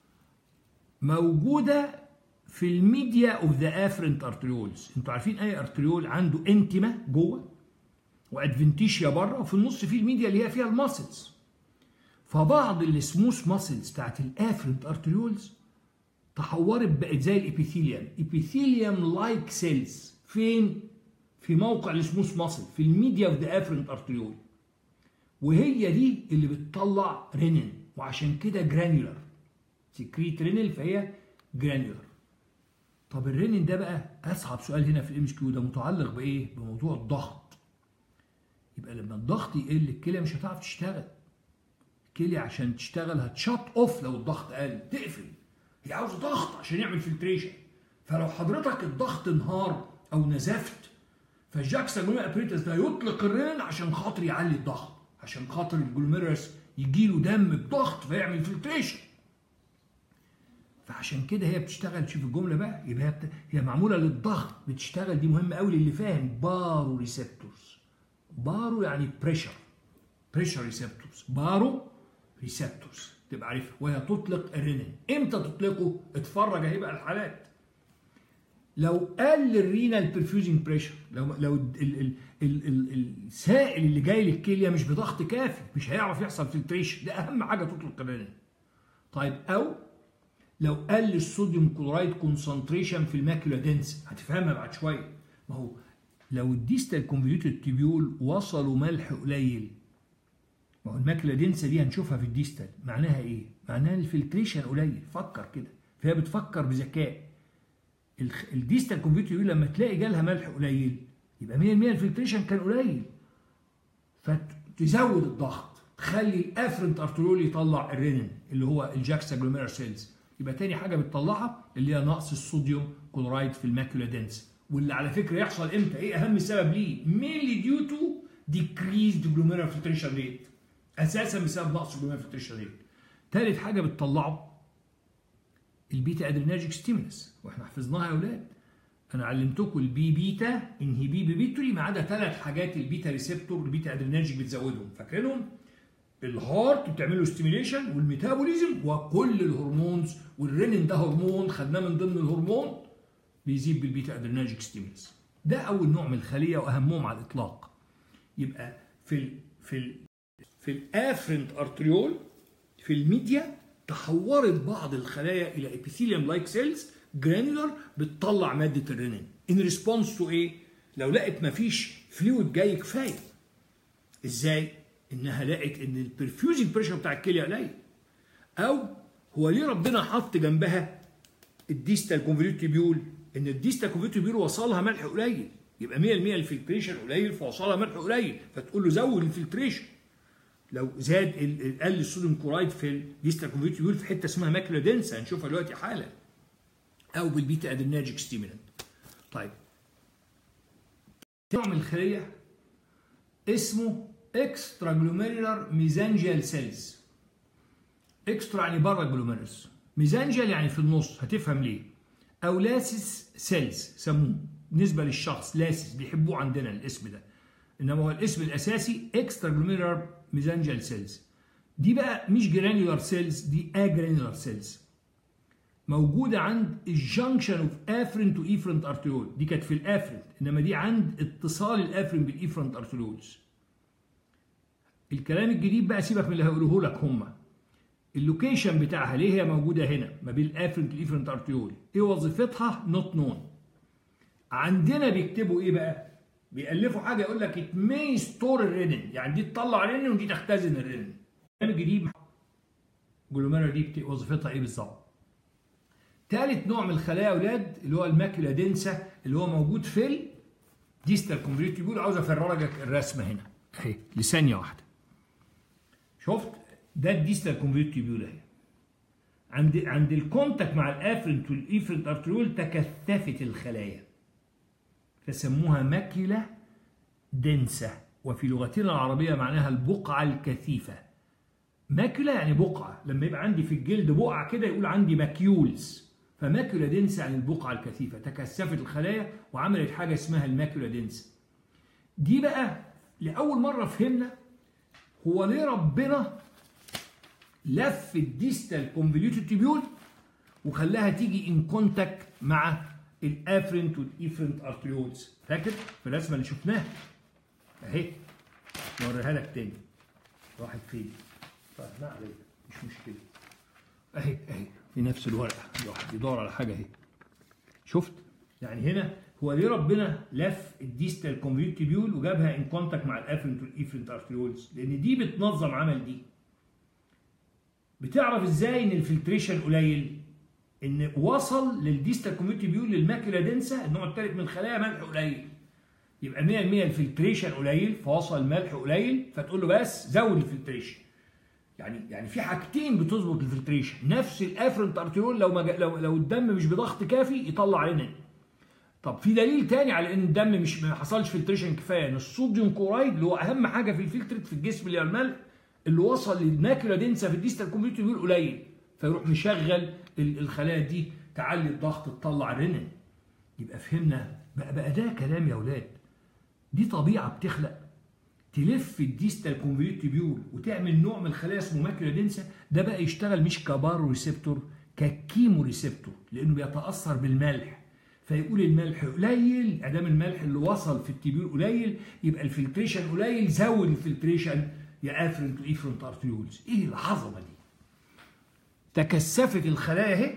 موجوده في الميديا اوف ذا افرنت ارتريولز انتوا عارفين اي ارتريول عنده انتما جوه وادفنتيشيا بره وفي النص في الميديا اللي هي فيها الماسلز فبعض السموث ماسلز بتاعت الافرنت ارتريولز تحورت بقت زي الابيثيليوم ابيثيليوم لايك سيلز فين في موقع السموث ماسل في الميديا اوف ذا افرنت ارتريول وهي دي اللي بتطلع رينين وعشان كده جرانيولار سكريت رينين فهي جرانيولار طب الرينين ده بقى اصعب سؤال هنا في الام اس كيو ده متعلق بايه بموضوع الضغط يبقى لما الضغط يقل الكليه مش هتعرف تشتغل الكليه عشان تشتغل هتشات اوف لو الضغط قل تقفل هي عاوز ضغط عشان يعمل فلتريشن فلو حضرتك الضغط انهار او نزفت فالجاكسا جلوميرا ابريتس ده يطلق الرين عشان خاطر يعلي الضغط عشان خاطر الجلوميرس يجي له دم بضغط فيعمل فلتريشن فعشان كده هي بتشتغل شوف الجمله بقى يبقى هي, بت... هي معموله للضغط بتشتغل دي مهمه قوي للي فاهم بارو ريسبتورز بارو يعني بريشر بريشر ريسبتورز بارو ريسبتورز تبقى عارفها وهي تطلق الرينين امتى تطلقه اتفرج اهي بقى الحالات لو قل الرينال برفيوزنج بريشر لو لو ال ال ال ال السائل اللي جاي للكليه مش بضغط كافي مش هيعرف يحصل فلتريشن ده اهم حاجه تطلق الرينين طيب او لو قل الصوديوم كلورايد كونسنتريشن في الماكيولا دنس هتفهمها بعد شويه ما هو لو الديستال كونفوليوتد تيبيول وصلوا ملح قليل ما هو الماكيولا دنسه دي هنشوفها في الديستال معناها ايه؟ معناها الفلتريشن قليل فكر كده فهي بتفكر بذكاء الديستال كونفيوتيبيول لما تلاقي جالها ملح قليل يبقى 100% الفلتريشن كان قليل فتزود الضغط تخلي الافرنت ارتريول يطلع الرينين اللي هو الجاكسا جلوميرال سيلز يبقى تاني حاجه بتطلعها اللي هي نقص الصوديوم كلورايد في الماكيولا دنس واللي على فكره يحصل امتى ايه اهم سبب ليه mainly due to decreased glomerular filtration rate اساسا بسبب نقص glomerular filtration rate ثالث حاجه بتطلعه البيتا ادرينرجيك ستيمولس واحنا حفظناها يا اولاد انا علمتكم البي بيتا انهبي بيبيتوري ما عدا ثلاث حاجات البيتا ريسبتور البيتا ادرينرجيك بتزودهم فاكرينهم الهارت بتعمل له ستيميليشن والميتابوليزم وكل الهرمونز والرينين ده هرمون خدناه من ضمن الهرمون بيزيد بالبيتا ادرينرجيك ستيمولس ده اول نوع من الخليه واهمهم على الاطلاق يبقى في ال في ال في الافرنت ارتريول في الميديا تحورت بعض الخلايا الى ابيثيليوم لايك سيلز جرانيولار بتطلع ماده الرينين ان ريسبونس تو ايه لو لقت مفيش فلويد جاي كفايه ازاي انها لقت ان البرفيوزنج بريشر بتاع الكليه قليل او هو ليه ربنا حط جنبها الديستال كونفوليوتيبيول ان الديستال كونفوليوتيبيول وصلها ملح قليل يبقى 100% الفلتريشن قليل فوصلها ملح قليل فتقول له زود الفلتريشن لو زاد قل الصوديوم كورايد في الديستال كونفوليوتيبيول في حته اسمها ماكيولا دنسا هنشوفها دلوقتي حالا او بالبيتا ادرينرجيك ستيمولانت طيب نوع من الخليه اسمه اكسترا جلوميرولار ميزانجيال سيلز اكسترا يعني بره الجلوميرولس ميزانجيال يعني في النص هتفهم ليه او لاسس سيلز سموه بالنسبه للشخص لاسس بيحبوه عندنا الاسم ده انما هو الاسم الاساسي اكسترا جلوميرولار ميزانجيال سيلز دي بقى مش جرانيولار سيلز دي اجرانيولار سيلز موجوده عند الجنكشن اوف افرنت تو ايفرنت ارتيول دي كانت في الافرنت انما دي عند اتصال الافرنت بالايفرنت ارتيولز الكلام الجديد بقى سيبك من اللي هقوله لك هما اللوكيشن بتاعها ليه هي موجوده هنا ما بين الافرنت والايفرنت ارتيول ايه وظيفتها نوت نون عندنا بيكتبوا ايه بقى بيألفوا حاجه يقول لك ات ماي ستور الرينين يعني دي تطلع رينين ودي تختزن الرينين الكلام الجديد جلوميرا دي وظيفتها ايه بالظبط ثالث نوع من الخلايا يا اولاد اللي هو الماكيولا دنسا اللي هو موجود في الديستال كونفريتيبول عاوز افرجك الرسمه هنا اهي لثانيه واحده شفت ده الديستال كونفريتيبول اهي عند عند الكونتاكت مع الافرنت والايفرنت ارتريول تكثفت الخلايا فسموها ماكيولا دنسة وفي لغتنا العربية معناها البقعة الكثيفة ماكيولا يعني بقعة لما يبقى عندي في الجلد بقعة كده يقول عندي ماكيولز فماكيولا دنسة يعني البقعة الكثيفة تكثفت الخلايا وعملت حاجة اسمها الماكيولا دنسة دي بقى لأول مرة فهمنا هو ليه ربنا لف الديستال كونفوليوتد تيبيول وخلاها تيجي ان كونتاكت مع الافرنت والايفرنت ارتريولز فاكر في الرسمه اللي شفناها اهي نوريها لك تاني راحت فين طيب ما علينا مش مشكله اهي اهي في نفس الورقه الواحد يدور على حاجه اهي شفت يعني هنا هو ليه ربنا لف الديستال كونفيوت تيبيول وجابها ان كونتاكت مع الافرنت والايفرنت ارتريولز لان دي بتنظم عمل دي بتعرف ازاي ان الفلتريشن قليل ان وصل للديستال كوميونتي بيول للماكيولا دنسا النوع الثالث من الخلايا ملح قليل يبقى 100% الفلتريشن قليل فوصل الملح قليل فتقول له بس زود الفلتريشن يعني يعني في حاجتين بتظبط الفلتريشن نفس الافرنت ارتيول لو ما لو لو الدم مش بضغط كافي يطلع رينين طب في دليل تاني على ان الدم مش ما حصلش فلتريشن كفايه ان الصوديوم كورايد اللي هو اهم حاجه في الفلترت في الجسم اللي هو الملح اللي وصل للماكيولا دنسا في الديستال كوميونتي بيول قليل فيروح مشغل الخلايا دي تعلي الضغط تطلع رينين يبقى فهمنا بقى, بقى ده كلام يا اولاد دي طبيعه بتخلق تلف الديستال كونفوليوت بيول وتعمل نوع من الخلايا اسمه ماكيولا دنسا ده بقى يشتغل مش كبارو ريسبتور ككيمو ريسبتور لانه بيتاثر بالملح فيقول الملح قليل ادام الملح اللي وصل في التبيول قليل يبقى الفلتريشن قليل زود الفلتريشن يا افرنت وايفرنت ارتيولز ايه العظمه دي تكثفت الخلايا اهي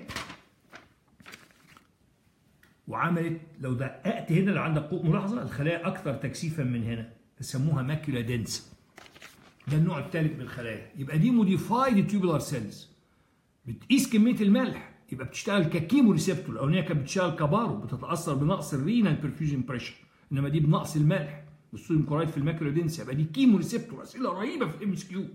وعملت لو دققت هنا لو عندك ملاحظه الخلايا اكثر تكثيفا من هنا فسموها ماكيولا دنس ده النوع الثالث من الخلايا يبقى دي موديفايد تيوبولار سيلز بتقيس كميه الملح يبقى بتشتغل ككيمو ريسبتور الاولانيه كانت بتشتغل كبارو بتتاثر بنقص الرينال برفيوجن بريشر انما دي بنقص الملح والصوديوم كلورايد في الماكيولا دنسا يبقى دي كيمو ريسبتور اسئله رهيبه في الام اس كيو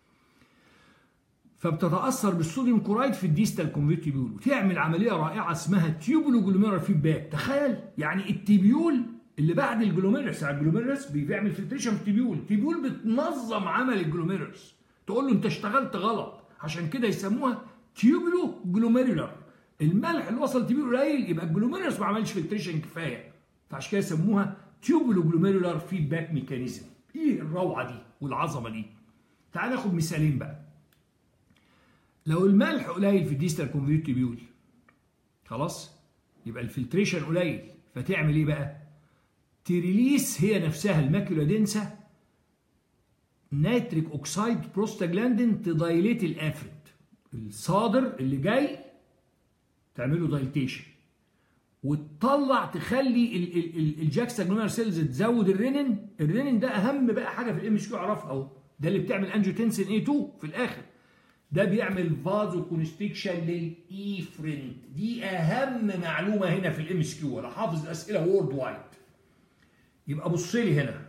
فبتتاثر بالصوديوم كلورايد في الديستال كونفيرتيبيول وتعمل عمليه رائعه اسمها تيوبولو جلوميرال فيدباك تخيل يعني التيبيول اللي بعد الجلوميرس على الجلوميرس بيعمل فلتريشن في التيبيول التيبيول بتنظم عمل الجلوميرس تقول له انت اشتغلت غلط عشان كده يسموها تيوبولو جلوميرولار الملح اللي وصل التيبيول قليل يبقى الجلوميرس ما عملش فلتريشن كفايه فعشان كده يسموها تيوبولو جلوميرولار فيدباك ميكانيزم ايه الروعه دي والعظمه دي تعال ناخد مثالين بقى لو الملح قليل في الديستال كونفيرتيبيول خلاص يبقى الفلتريشن قليل فتعمل ايه بقى تريليس هي نفسها الماكيولا دنسا نيتريك اوكسايد بروستاجلاندين تدايليت الافرد الصادر اللي جاي تعمله دايليتيشن وتطلع تخلي الجاكستا جلومير سيلز تزود الرينين الرينين ده اهم بقى حاجه في الام اس كيو اعرفها اهو ده اللي بتعمل انجيوتنسين اي 2 في الاخر ده بيعمل فازو كونستريكشن للايفرنت دي اهم معلومه هنا في الام اس كيو انا حافظ الاسئله وورد وايد يبقى بص لي هنا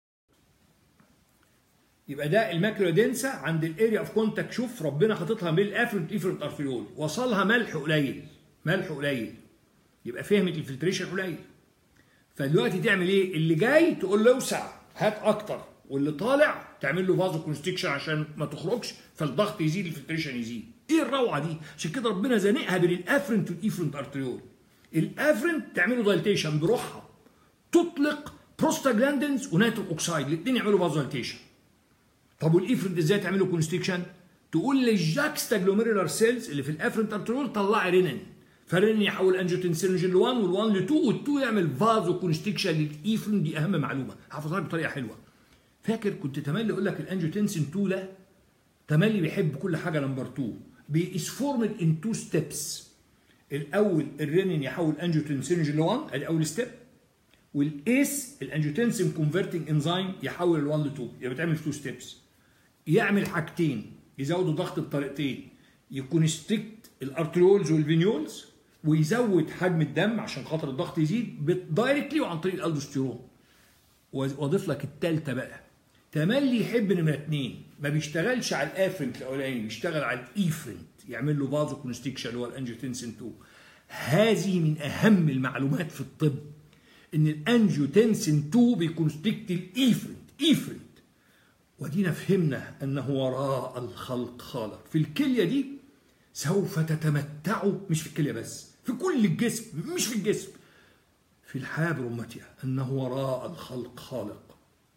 يبقى ده الماكيولا دنسا عند الاريا اوف كونتاكت شوف ربنا حاططها بين الافرنت ايفرنت ارفيول وصلها ملح قليل ملح قليل يبقى فهمت الفلتريشن قليل فدلوقتي تعمل ايه اللي جاي تقول له اوسع هات اكتر واللي طالع تعمل له فازو كونستريكشن عشان ما تخرجش فالضغط يزيد الفلتريشن يزيد ايه الروعه دي عشان كده ربنا زانقها بين الافرنت والايفرنت ارتريول الافرنت تعمله دايليتيشن بروحها تطلق بروستاجلاندينز ونيتريك اوكسايد الاثنين يعملوا فازو دايليتيشن طب والايفرنت ازاي تعمله كونستريكشن تقول للجاكستا جلوميرولار سيلز اللي في الافرنت ارتريول طلعي رينين فالرينين يحول انجيوتنسينوجين ل 1 وال1 ل 2 وال2 يعمل فازو كونستريكشن للايفرنت دي اهم معلومه حافظها بطريقه حلوه فاكر كنت تملي اقول لك الانجيوتنسين 2 ده تملي بيحب كل حاجه نمبر 2 بيس فورمد ان تو ستيبس الاول الرينين يحول انجيوتنسينوجين ل 1 ادي اول ستيب والايس الانجيوتنسين كونفرتنج انزيم يحول ال 1 ل 2 يبقى بتعمل تو ستيبس يعمل حاجتين يزود الضغط بطريقتين يكونستريكت الارتريولز والفينيولز ويزود حجم الدم عشان خاطر الضغط يزيد دايركتلي وعن طريق الالدوستيرون واضيف لك الثالثه بقى تملي يحب نمره اثنين ما بيشتغلش على الافرنت الاولاني بيشتغل على الايفرنت يعمل له فازو كونستريكشن اللي هو الانجيوتنسين 2 هذه من اهم المعلومات في الطب ان الانجيوتنسين 2 بيكونستريكت الايفرنت ايفرنت ودينا فهمنا انه وراء الخلق خالق في الكليه دي سوف تتمتعوا مش في الكليه بس في كل الجسم مش في الجسم في الحياه برمتها انه وراء الخلق خالق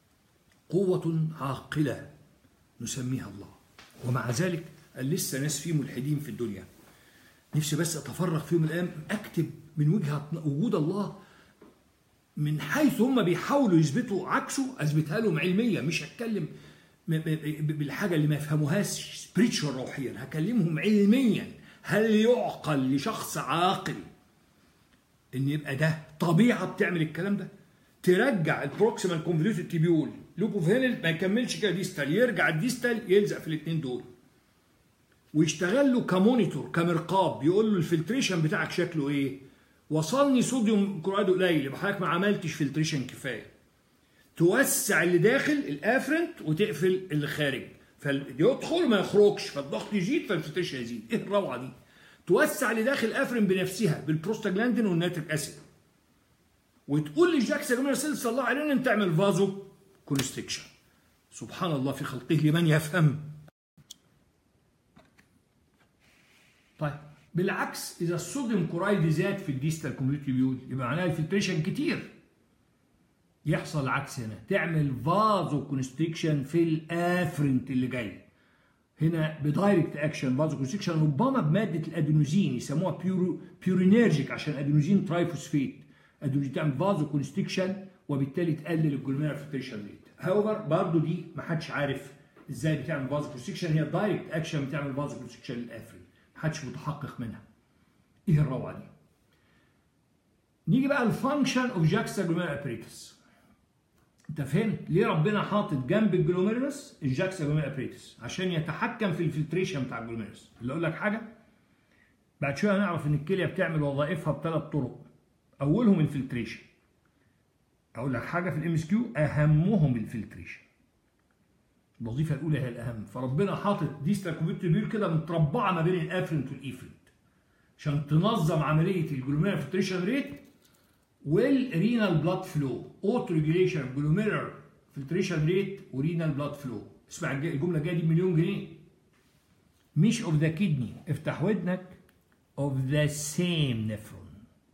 قوه عاقله نسميها الله ومع ذلك لسه ناس فيه ملحدين في الدنيا نفسي بس اتفرغ في يوم من الايام اكتب من وجهه وجود الله من حيث هم بيحاولوا يثبتوا عكسه اثبتها لهم علميا مش هتكلم بالحاجه اللي ما يفهموهاش سبريتشوال روحيا هكلمهم علميا هل يعقل لشخص عاقل ان يبقى ده طبيعه بتعمل الكلام ده ترجع البروكسيمال كونفوليوتد تيبيول لوب اوف هينل ما يكملش كده ديستال يرجع الديستال يلزق في الاثنين دول ويشتغل له كمونيتور كمرقاب يقول له الفلتريشن بتاعك شكله ايه وصلني صوديوم كلورايد قليل يبقى حضرتك ما عملتش فلتريشن كفايه توسع اللي داخل الافرنت وتقفل اللي خارج فيدخل ما يخرجش فالضغط يزيد فالفلتريشن يزيد ايه الروعه دي توسع اللي داخل الافرن بنفسها بالبروستاجلاندين والنيتريك اسيد وتقول للجاكسا جميل سيلز صلى الله علينا ان تعمل فازو كونستريكشن سبحان الله في خلقه لمن يفهم طيب بالعكس اذا الصوديوم كورايد زاد في الديستال كوميونتي بيول يبقى معناها الفلتريشن كتير يحصل العكس هنا تعمل فازو كونستريكشن في الافرنت اللي جاي هنا بدايركت اكشن فازو كونستريكشن ربما بماده الادينوزين يسموها بيورو بيورينيرجيك عشان ادينوزين ترايفوسفيت ادينوزين تعمل فازو كونستريكشن وبالتالي تقلل الجلوميرال فلتريشن ريت هاوفر برضه دي ما حدش عارف ازاي بتعمل فازو كونستريكشن هي دايركت اكشن بتعمل فازو كونستريكشن للافرنت ما حدش متحقق منها ايه الروعه دي نيجي بقى الفانكشن اوف جاكستا جلوميرال ابريتس انت فهمت ليه ربنا حاطط جنب الجلوميرولس الجاكسا جلوميرال ابريتس عشان يتحكم في الفلتريشن بتاع الجلوميرولس اللي اقول لك حاجه بعد شويه هنعرف ان الكليه بتعمل وظائفها بثلاث طرق اولهم الفلتريشن اقول لك حاجه في الام اس كيو اهمهم الفلتريشن الوظيفه الاولى هي الاهم فربنا حاطط ديستال كومبيوتر كده متربعه ما بين الافرنت والايفرنت عشان تنظم عمليه الجلوميرال فلتريشن ريت والرينال بلاد فلو اوتو ريجوليشن جلوميرال فلتريشن ريت ورينال بلاد فلو اسمع الجمله الجايه دي بمليون جنيه مش اوف ذا كدني افتح ودنك اوف ذا سيم نفرون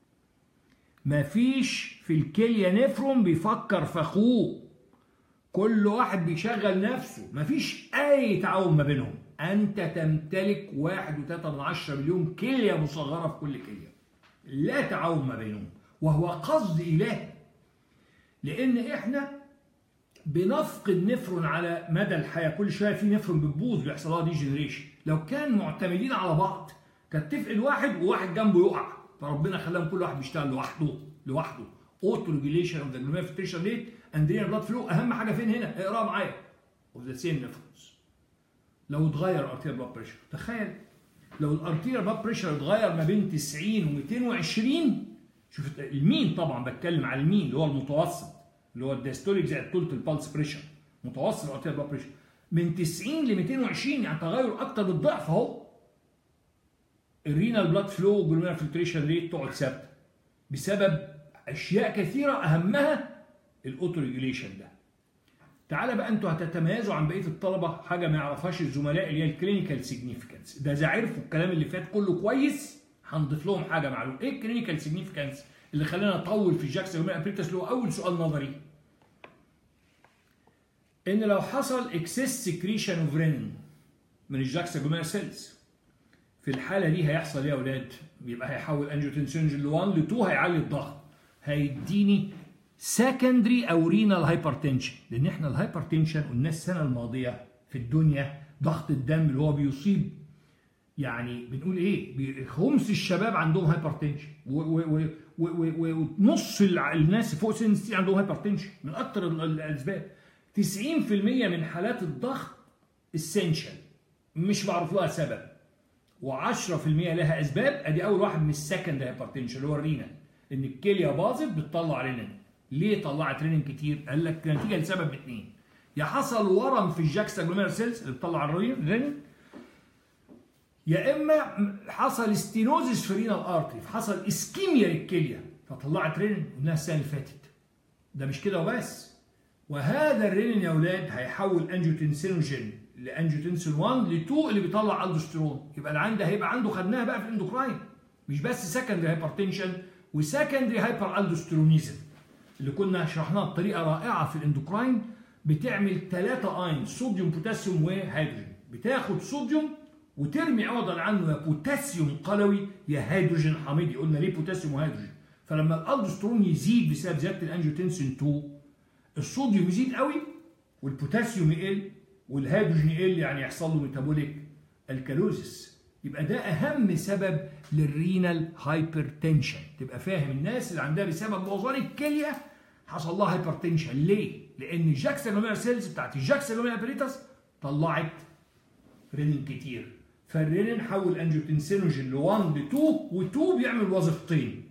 مفيش في الكليه نفرون بيفكر في اخوه كل واحد بيشغل نفسه مفيش اي تعاون ما بينهم انت تمتلك واحد وتلاتة من عشرة مليون كلية مصغرة في كل كلية لا تعاون ما بينهم وهو قصد الهي لان احنا بنفقد نفرون على مدى الحياه كل شويه في نفرون بتبوظ بيحصل لها دي جنريشن لو كان معتمدين على بعض كانت تفقد واحد وواحد جنبه يقع فربنا خلاهم كل واحد بيشتغل لوحده لوحده اوتو ريجوليشن اوف ذا جلوميرال فلتريشن ريت اند رينال بلاد فلو اهم حاجه فين هنا اقراها معايا اوف ذا سيم نفرونز لو اتغير الارتيريال بلاد بريشر تخيل لو الارتيريال بلاد بريشر اتغير ما بين 90 و 220 شوف المين طبعا بتكلم على المين اللي هو المتوسط اللي هو الدايستوليك زائد طولة البلس بريشر متوسط الارتيريال بلاد بريشر من 90 ل 220 يعني تغير اكتر من الضعف اهو الرينال بلاد فلو والجلوميرال فلتريشن ريت تقعد ثابته بسبب اشياء كثيره اهمها الاوتو ريجوليشن ده تعالى بقى انتوا هتتميزوا عن بقيه الطلبه حاجه ما يعرفهاش الزملاء اللي هي الكلينيكال سيجنيفيكانس ده اذا عرفوا الكلام اللي فات كله كويس هنضيف لهم حاجه معلومه ايه الكلينيكال سيجنيفيكانس اللي خلانا نطول في الجاكس ابريتس اللي هو اول سؤال نظري ان لو حصل اكسس سكريشن اوف رينين من الجاكس سيلز في الحاله دي هيحصل ايه يا اولاد بيبقى هيحول انجيوتنسينوجين ل 1 ل 2 هيعلي الضغط هيديني سكندري او رينال هايبرتنشن لان احنا الهايبرتنشن قلنا السنه الماضيه في الدنيا ضغط الدم اللي هو بيصيب يعني بنقول ايه خمس الشباب عندهم هايبرتنشن ونص الناس فوق سن 60 عندهم هايبرتنشن من اكتر الاسباب 90% من حالات الضغط اسينشال مش معروف لها سبب و10% لها اسباب ادي اول واحد من السكند هايبرتنشن اللي هو الرينال ان الكليه باظت بتطلع رينين ليه طلعت رينين كتير؟ قال لك نتيجه لسبب اثنين يا حصل ورم في الجاكستا جلوميرال سيلز اللي بتطلع الرينين يا اما حصل ستينوزيس في رينال ارتري فحصل اسكيميا للكليه فطلعت رينين قلناها السنه اللي فاتت ده مش كده وبس وهذا الرينين يا اولاد هيحول انجيوتنسينوجين لانجيوتنسين 1 ل 2 اللي بيطلع الدوستيرون يبقى العين ده هيبقى عنده خدناها بقى في الاندوكراين مش بس سكندري هايبرتنشن وسكندري هايبر الدوستيرونيزم اللي كنا شرحناها بطريقه رائعه في الاندوكراين بتعمل ثلاثه اين صوديوم بوتاسيوم وهيدروجين بتاخد صوديوم وترمي عوضا عنه يا بوتاسيوم قلوي يا هيدروجين حميدي قلنا ليه بوتاسيوم وهيدروجين فلما الالدوسترون يزيد بسبب زياده الانجيوتنسين 2 الصوديوم يزيد قوي والبوتاسيوم يقل والهيدروجين يقل يعني يحصل له ميتابوليك الكالوزيس يبقى ده اهم سبب للرينال هايبرتنشن تبقى فاهم الناس اللي عندها بسبب بوظان الكليه حصل لها هايبرتنشن ليه؟ لان الجاكسا سيلز بتاعت الجاكسا ابريتاس طلعت رينين كتير فالرينين حول انجيوتنسينوجين ل 1 ل 2 و2 بيعمل وظيفتين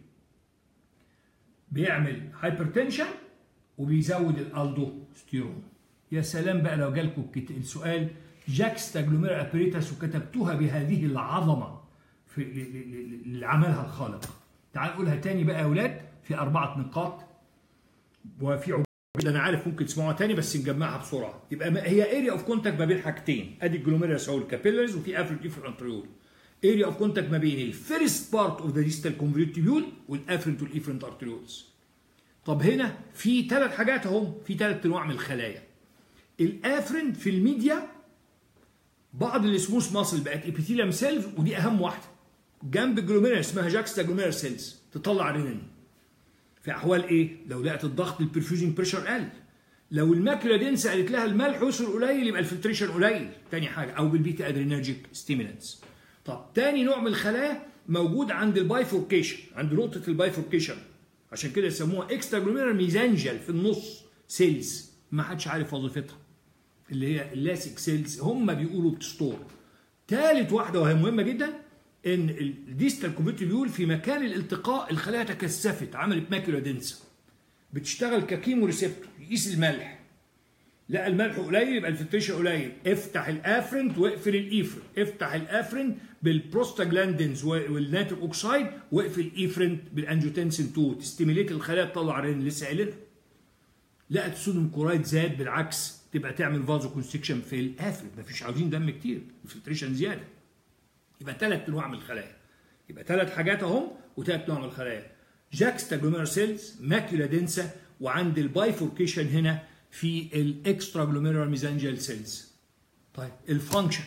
بيعمل هايبرتنشن وبيزود الالدوستيرون يا سلام بقى لو جالكم السؤال جاكستا جلوميرا ابريتاس وكتبتوها بهذه العظمه في اللي عملها الخالق تعال نقولها تاني بقى يا اولاد في اربعه نقاط وفي عبود انا عارف ممكن تسمعوها تاني بس نجمعها بسرعه يبقى هي اريا اوف كونتاكت ما بين حاجتين ادي الجلوميرس او الكابيلاريز وفي افريد افرنت اريا اوف كونتاكت ما بين الفيرست بارت اوف ذا ديستال كونفوليوتيبيول والافرنت والافرنت ارتريولز طب هنا في ثلاث حاجات اهم في ثلاث انواع من الخلايا الافرنت في الميديا بعض السموث ماسل بقت ابيثيليوم سيلز ودي اهم واحده جنب الجلوميرا اسمها جاكستا جلوميرا سيلز تطلع رينين في احوال ايه لو لقت الضغط البرفيوجن بريشر قل لو الماكله دنس قالت لها الملح وصل قليل يبقى الفلتريشن قليل تاني حاجه او بالبيتا ادرينرجيك ستيمولانتس طب تاني نوع من الخلايا موجود عند البايفوركيشن عند نقطه البايفوركيشن عشان كده يسموها اكسترا جلوميرا ميزانجل في النص سيلز ما حدش عارف وظيفتها اللي هي اللاسك سيلز هم بيقولوا بتستور ثالث واحده وهي مهمه جدا ان الديستال كونفرتيبيول في مكان الالتقاء الخلايا تكثفت عملت ماكيولا دنسا بتشتغل ككيمو ريسبتور يقيس الملح لا الملح قليل يبقى الفلتريشن قليل افتح الافرنت واقفل الايفرنت افتح الافرنت بالبروستاجلاندينز والناتريك اوكسايد واقفل الايفرنت بالانجيوتنسين 2 تستيميليت الخلايا تطلع رين لسه قايلينها لقت الصوديوم كورايد زاد بالعكس تبقى تعمل فازو كونستكشن في الافرنت مفيش عاوزين دم كتير الفلتريشن زياده يبقى ثلاث انواع من الخلايا يبقى ثلاث حاجات اهم وثلاث انواع من الخلايا جاكستا جلوميرال سيلز ماكيولا دنسا وعند البايفوركيشن هنا في الاكسترا جلوميرال ميزانجيال سيلز طيب الفانكشن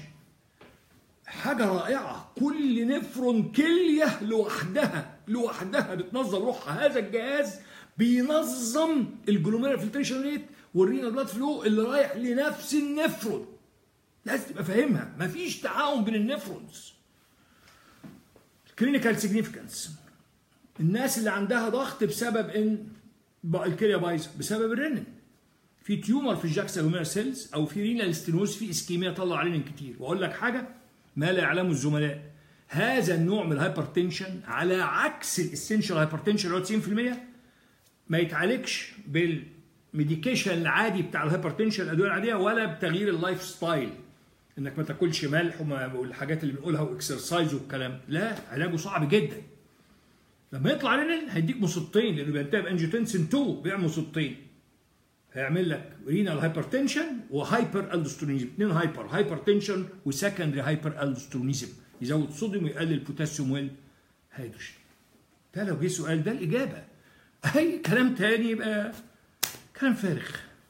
حاجة رائعة كل نفرون كلية لوحدها لوحدها بتنظم روحها هذا الجهاز بينظم الجلوميرال فلتريشن ريت والرينال بلاد فلو اللي رايح لنفس النفرون لازم تبقى فاهمها مفيش تعاون بين النفرونز كلينيكال سيجنيفيكانس الناس اللي عندها ضغط بسبب ان الكليه بايظه بسبب الرنين في تيومر في الجاكسا جلوميرال سيلز او في رينال ستينوز في اسكيميا طلع رينين كتير واقول لك حاجه ما لا يعلمه الزملاء هذا النوع من الهايبرتنشن على عكس الاسنشال هايبرتنشن اللي هو 90% ما يتعالجش بالميديكيشن العادي بتاع الهايبرتنشن الادويه العاديه ولا بتغيير اللايف ستايل انك ما تاكلش ملح والحاجات اللي بنقولها واكسرسايز والكلام لا علاجه صعب جدا لما يطلع رينين هيديك مصيبتين لانه بينتهي بانجيوتنسين 2 بيعمل مصيبتين هيعمل لك رينال هايبرتنشن وهايبر الدوسترونيزم اثنين هايبر هايبرتنشن وسكندري هايبر الدوسترونيزم يزود الصوديوم ويقلل البوتاسيوم والهيدروجين ده لو جه سؤال ده الاجابه اي كلام تاني يبقى كلام فارغ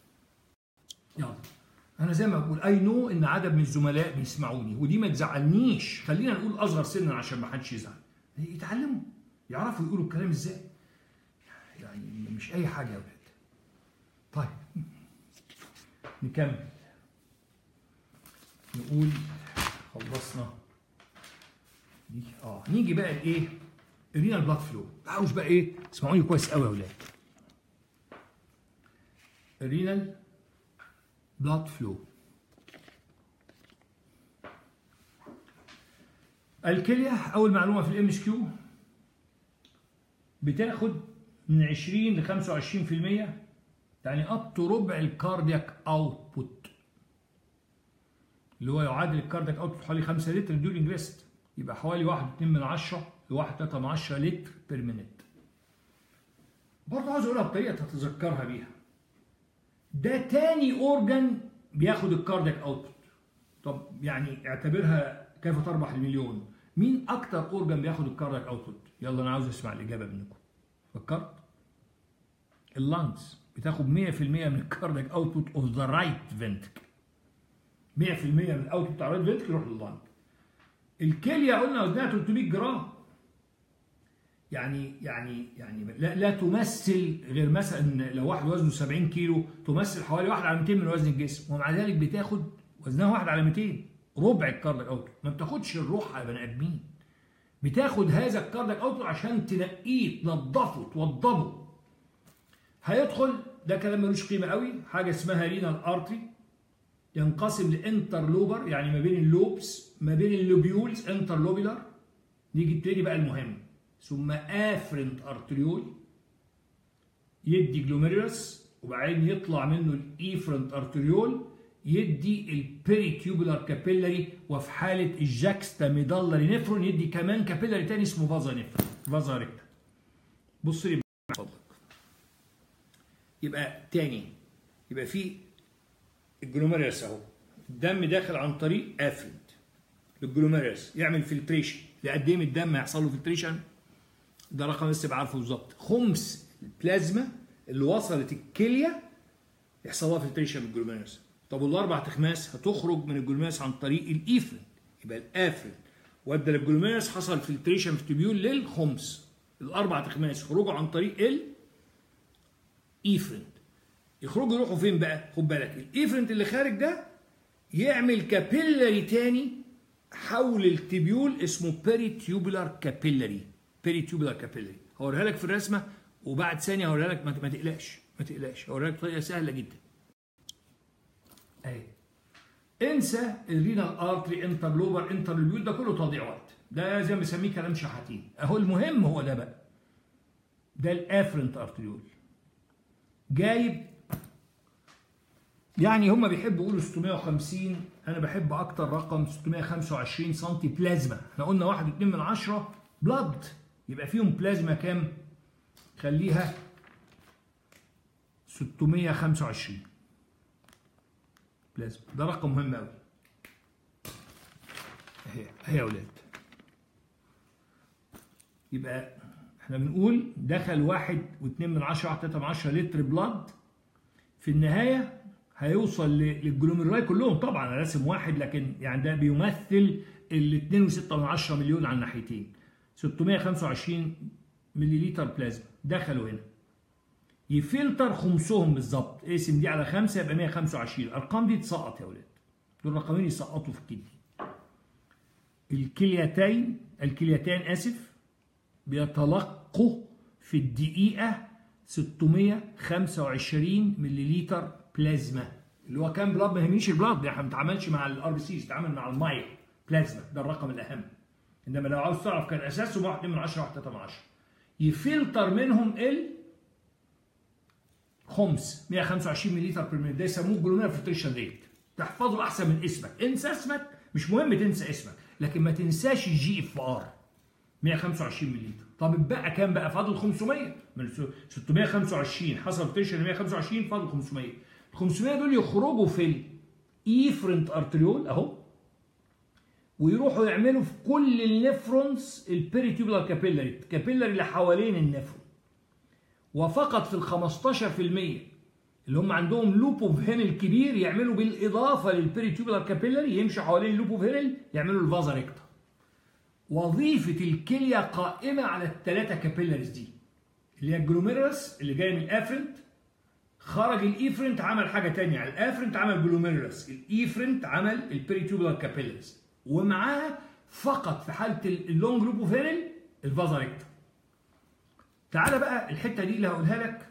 يلا انا زي ما بقول اي نو ان عدد من الزملاء بيسمعوني ودي ما تزعلنيش خلينا نقول اصغر سنا عشان ما حدش يزعل يتعلموا يعرفوا يقولوا الكلام ازاي يعني مش اي حاجه يا ولاد طيب نكمل نقول خلصنا دي اه نيجي بقى لايه الرينال بلاد فلو عاوز بقى ايه اسمعوني كويس قوي يا اولاد الرينال بلاد فلو الكليه اول معلومه في الام اس كيو بتاخد من 20 ل 25% يعني اب تو ربع الكاردياك اوتبوت اللي هو يعادل الكاردياك اوتبوت حوالي 5 لتر ديورنج ريست يبقى حوالي 1.2 من 10 ل 1.3 من 10 لتر بير مينيت برضه عاوز اقولها بطريقه تتذكرها بيها ده تاني اورجان بياخد الكاردياك اوتبوت طب يعني اعتبرها كيف تربح المليون مين اكتر اورجان بياخد الكاردياك اوتبوت يلا انا عاوز اسمع الاجابه منكم فكرت اللانجز بتاخد 100% من الكاردياك اوتبوت اوف ذا رايت فنتركل 100% من الاوتبوت بتاع الرايت فنتركل يروح لللانج الكليه قلنا وزنها 300 جرام يعني يعني يعني لا, لا تمثل غير مثلا لو واحد وزنه 70 كيلو تمثل حوالي 1 على 200 من وزن الجسم ومع ذلك بتاخد وزنها 1 على 200 ربع الكاردياك اوتبوت ما بتاخدش الروح يا بني ادمين بتاخد هذا الكاردياك اوتبوت عشان تنقيه تنضفه توضبه هيدخل ده كلام ملوش قيمه قوي حاجه اسمها رينال ارتري ينقسم لانترلوبر يعني ما بين اللوبس ما بين اللوبيولز انترلوبيلر نيجي تاني بقى المهم ثم افرنت ارتريول يدي جلوميرولس وبعدين يطلع منه الايفرنت ارتريول يدي البيريتيوبولار كابيلاري وفي حاله الجاكستا ميدالري نفرون يدي كمان كابيلاري تاني اسمه فازا نفرون فازا ريكتا بص لي فضلك يبقى تاني يبقى في الجلوميرولس اهو الدم داخل عن طريق افرنت للجلوميرولس يعمل فلتريشن لقد ايه من الدم هيحصل له فلتريشن ده رقم لسه بعرفه بالظبط خمس البلازما اللي وصلت الكليه يحصل لها فلتريشن من الجلوميرولس طب والاربع تخماس هتخرج من الجلوميرولس عن طريق الايفرنت يبقى الافرنت وادى للجلوميرولس حصل فلتريشن في تبيول للخمس الاربع تخماس خرجوا عن طريق الايفرنت يخرجوا يروحوا فين بقى خد بالك الايفرنت اللي خارج ده يعمل كابيلاري تاني حول التبيول اسمه بيريتيوبولار كابيلاري بيريتيوبولار كابيلاري هوريها لك في الرسمه وبعد ثانيه هوريها لك ما تقلقش ما تقلقش هوريها لك بطريقه سهله جدا اهي انسى الرينال ارتري انترلوبر انترلوبيول ده كله تضييع وقت ده زي ما بنسميه كلام شحاتين اهو المهم هو ده بقى ده الافرنت ارتريول جايب يعني هم بيحبوا يقولوا 650 انا بحب اكتر رقم 625 سم بلازما احنا قلنا 1.2 من 10 بلاد يبقى فيهم بلازما كام خليها 625 بلازما ده رقم مهم قوي اهي اهي يا اولاد يبقى احنا بنقول دخل واحد واثنين من عشرة واحد تلاتة من عشرة لتر بلاد في النهاية هيوصل للجلوميرولاي كلهم طبعا انا راسم واحد لكن يعني ده بيمثل ال 2.6 من عشرة مليون على الناحيتين 625 مليلتر بلازما دخلوا هنا يفلتر خمسهم بالظبط اقسم دي على خمسة يبقى 125 الارقام دي تسقط يا ولاد دول رقمين يسقطوا في الكدني الكليتين الكليتين اسف بيتلقوا في الدقيقة 625 مليلتر بلازما اللي هو كام بلاد ما يهمنيش البلاد ده ما بنتعاملش مع الار بي سي بنتعامل مع الميه بلازما ده الرقم الاهم انما لو عاوز تعرف كان اساسه 1 من 10 1 من 10 يفلتر منهم ال خمس 125 مللتر بير مينيت ده يسموه جلوميرال فلتريشن ريت تحفظه احسن من اسمك انسى اسمك مش مهم تنسى اسمك لكن ما تنساش الجي اف ار 125 مللتر طب اتبقى كام بقى فاضل 500 من 625 حصل فلتريشن 125 فاضل 500 ال 500 دول يخرجوا في الايفرنت ارتريول اهو ويروحوا يعملوا في كل النفرونز البيريتيوبولار كابيلاري الكابيلاري اللي حوالين النفرون وفقط في ال 15% اللي هم عندهم لوب اوف هينل كبير يعملوا بالاضافه للبيريتيوبولار كابيلاري يمشوا حوالين اللوب اوف هينل يعملوا الفازا ريكتا وظيفه الكليه قائمه على الثلاثه كابيلاريز دي اللي هي الجلوميرس اللي جاي من الافرنت خرج الايفرنت عمل حاجه ثانيه على الافرنت عمل جلوميرس الايفرنت عمل البيريتيوبولار كابيلاريز ومعاها فقط في حاله اللونج لوب اوف هينل الفازا ريكتا تعالى بقى الحته دي اللي هقولها لك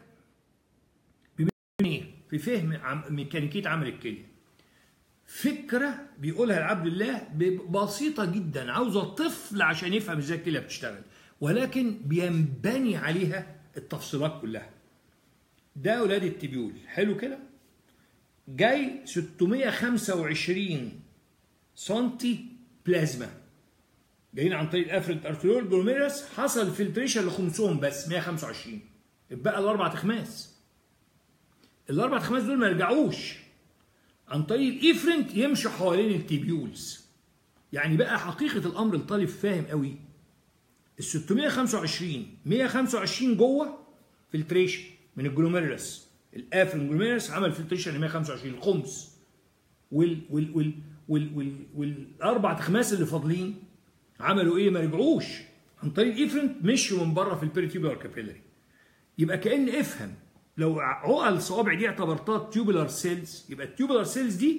ايه في فهم ميكانيكيه عمل الكليه فكره بيقولها العبد الله بسيطه جدا عاوزه طفل عشان يفهم ازاي الكليه بتشتغل ولكن بينبني عليها التفصيلات كلها ده اولاد التبيول حلو كده جاي 625 سنتي بلازما جايين عن طريق الافرنت ارتريول جلوميرس حصل فلتريشن لخمسهم بس 125 اتبقى الاربع تخماس الاربع تخماس دول ما يرجعوش عن طريق الايفرنت يمشوا حوالين التيبيولز يعني بقى حقيقه الامر الطالب فاهم قوي ال 625 125 جوه فلتريشن من الجلوميرس الافرنت جلوميرس عمل فلتريشن ل 125 الخمس وال وال وال وال وال والاربع تخماس اللي فاضلين عملوا ايه ما رجعوش عن طريق الايفرنت مشوا من بره في البيريتيوبولار كابيلاري يبقى كان افهم لو عقل الصوابع دي اعتبرتها تيوبولار سيلز يبقى التيوبولار سيلز دي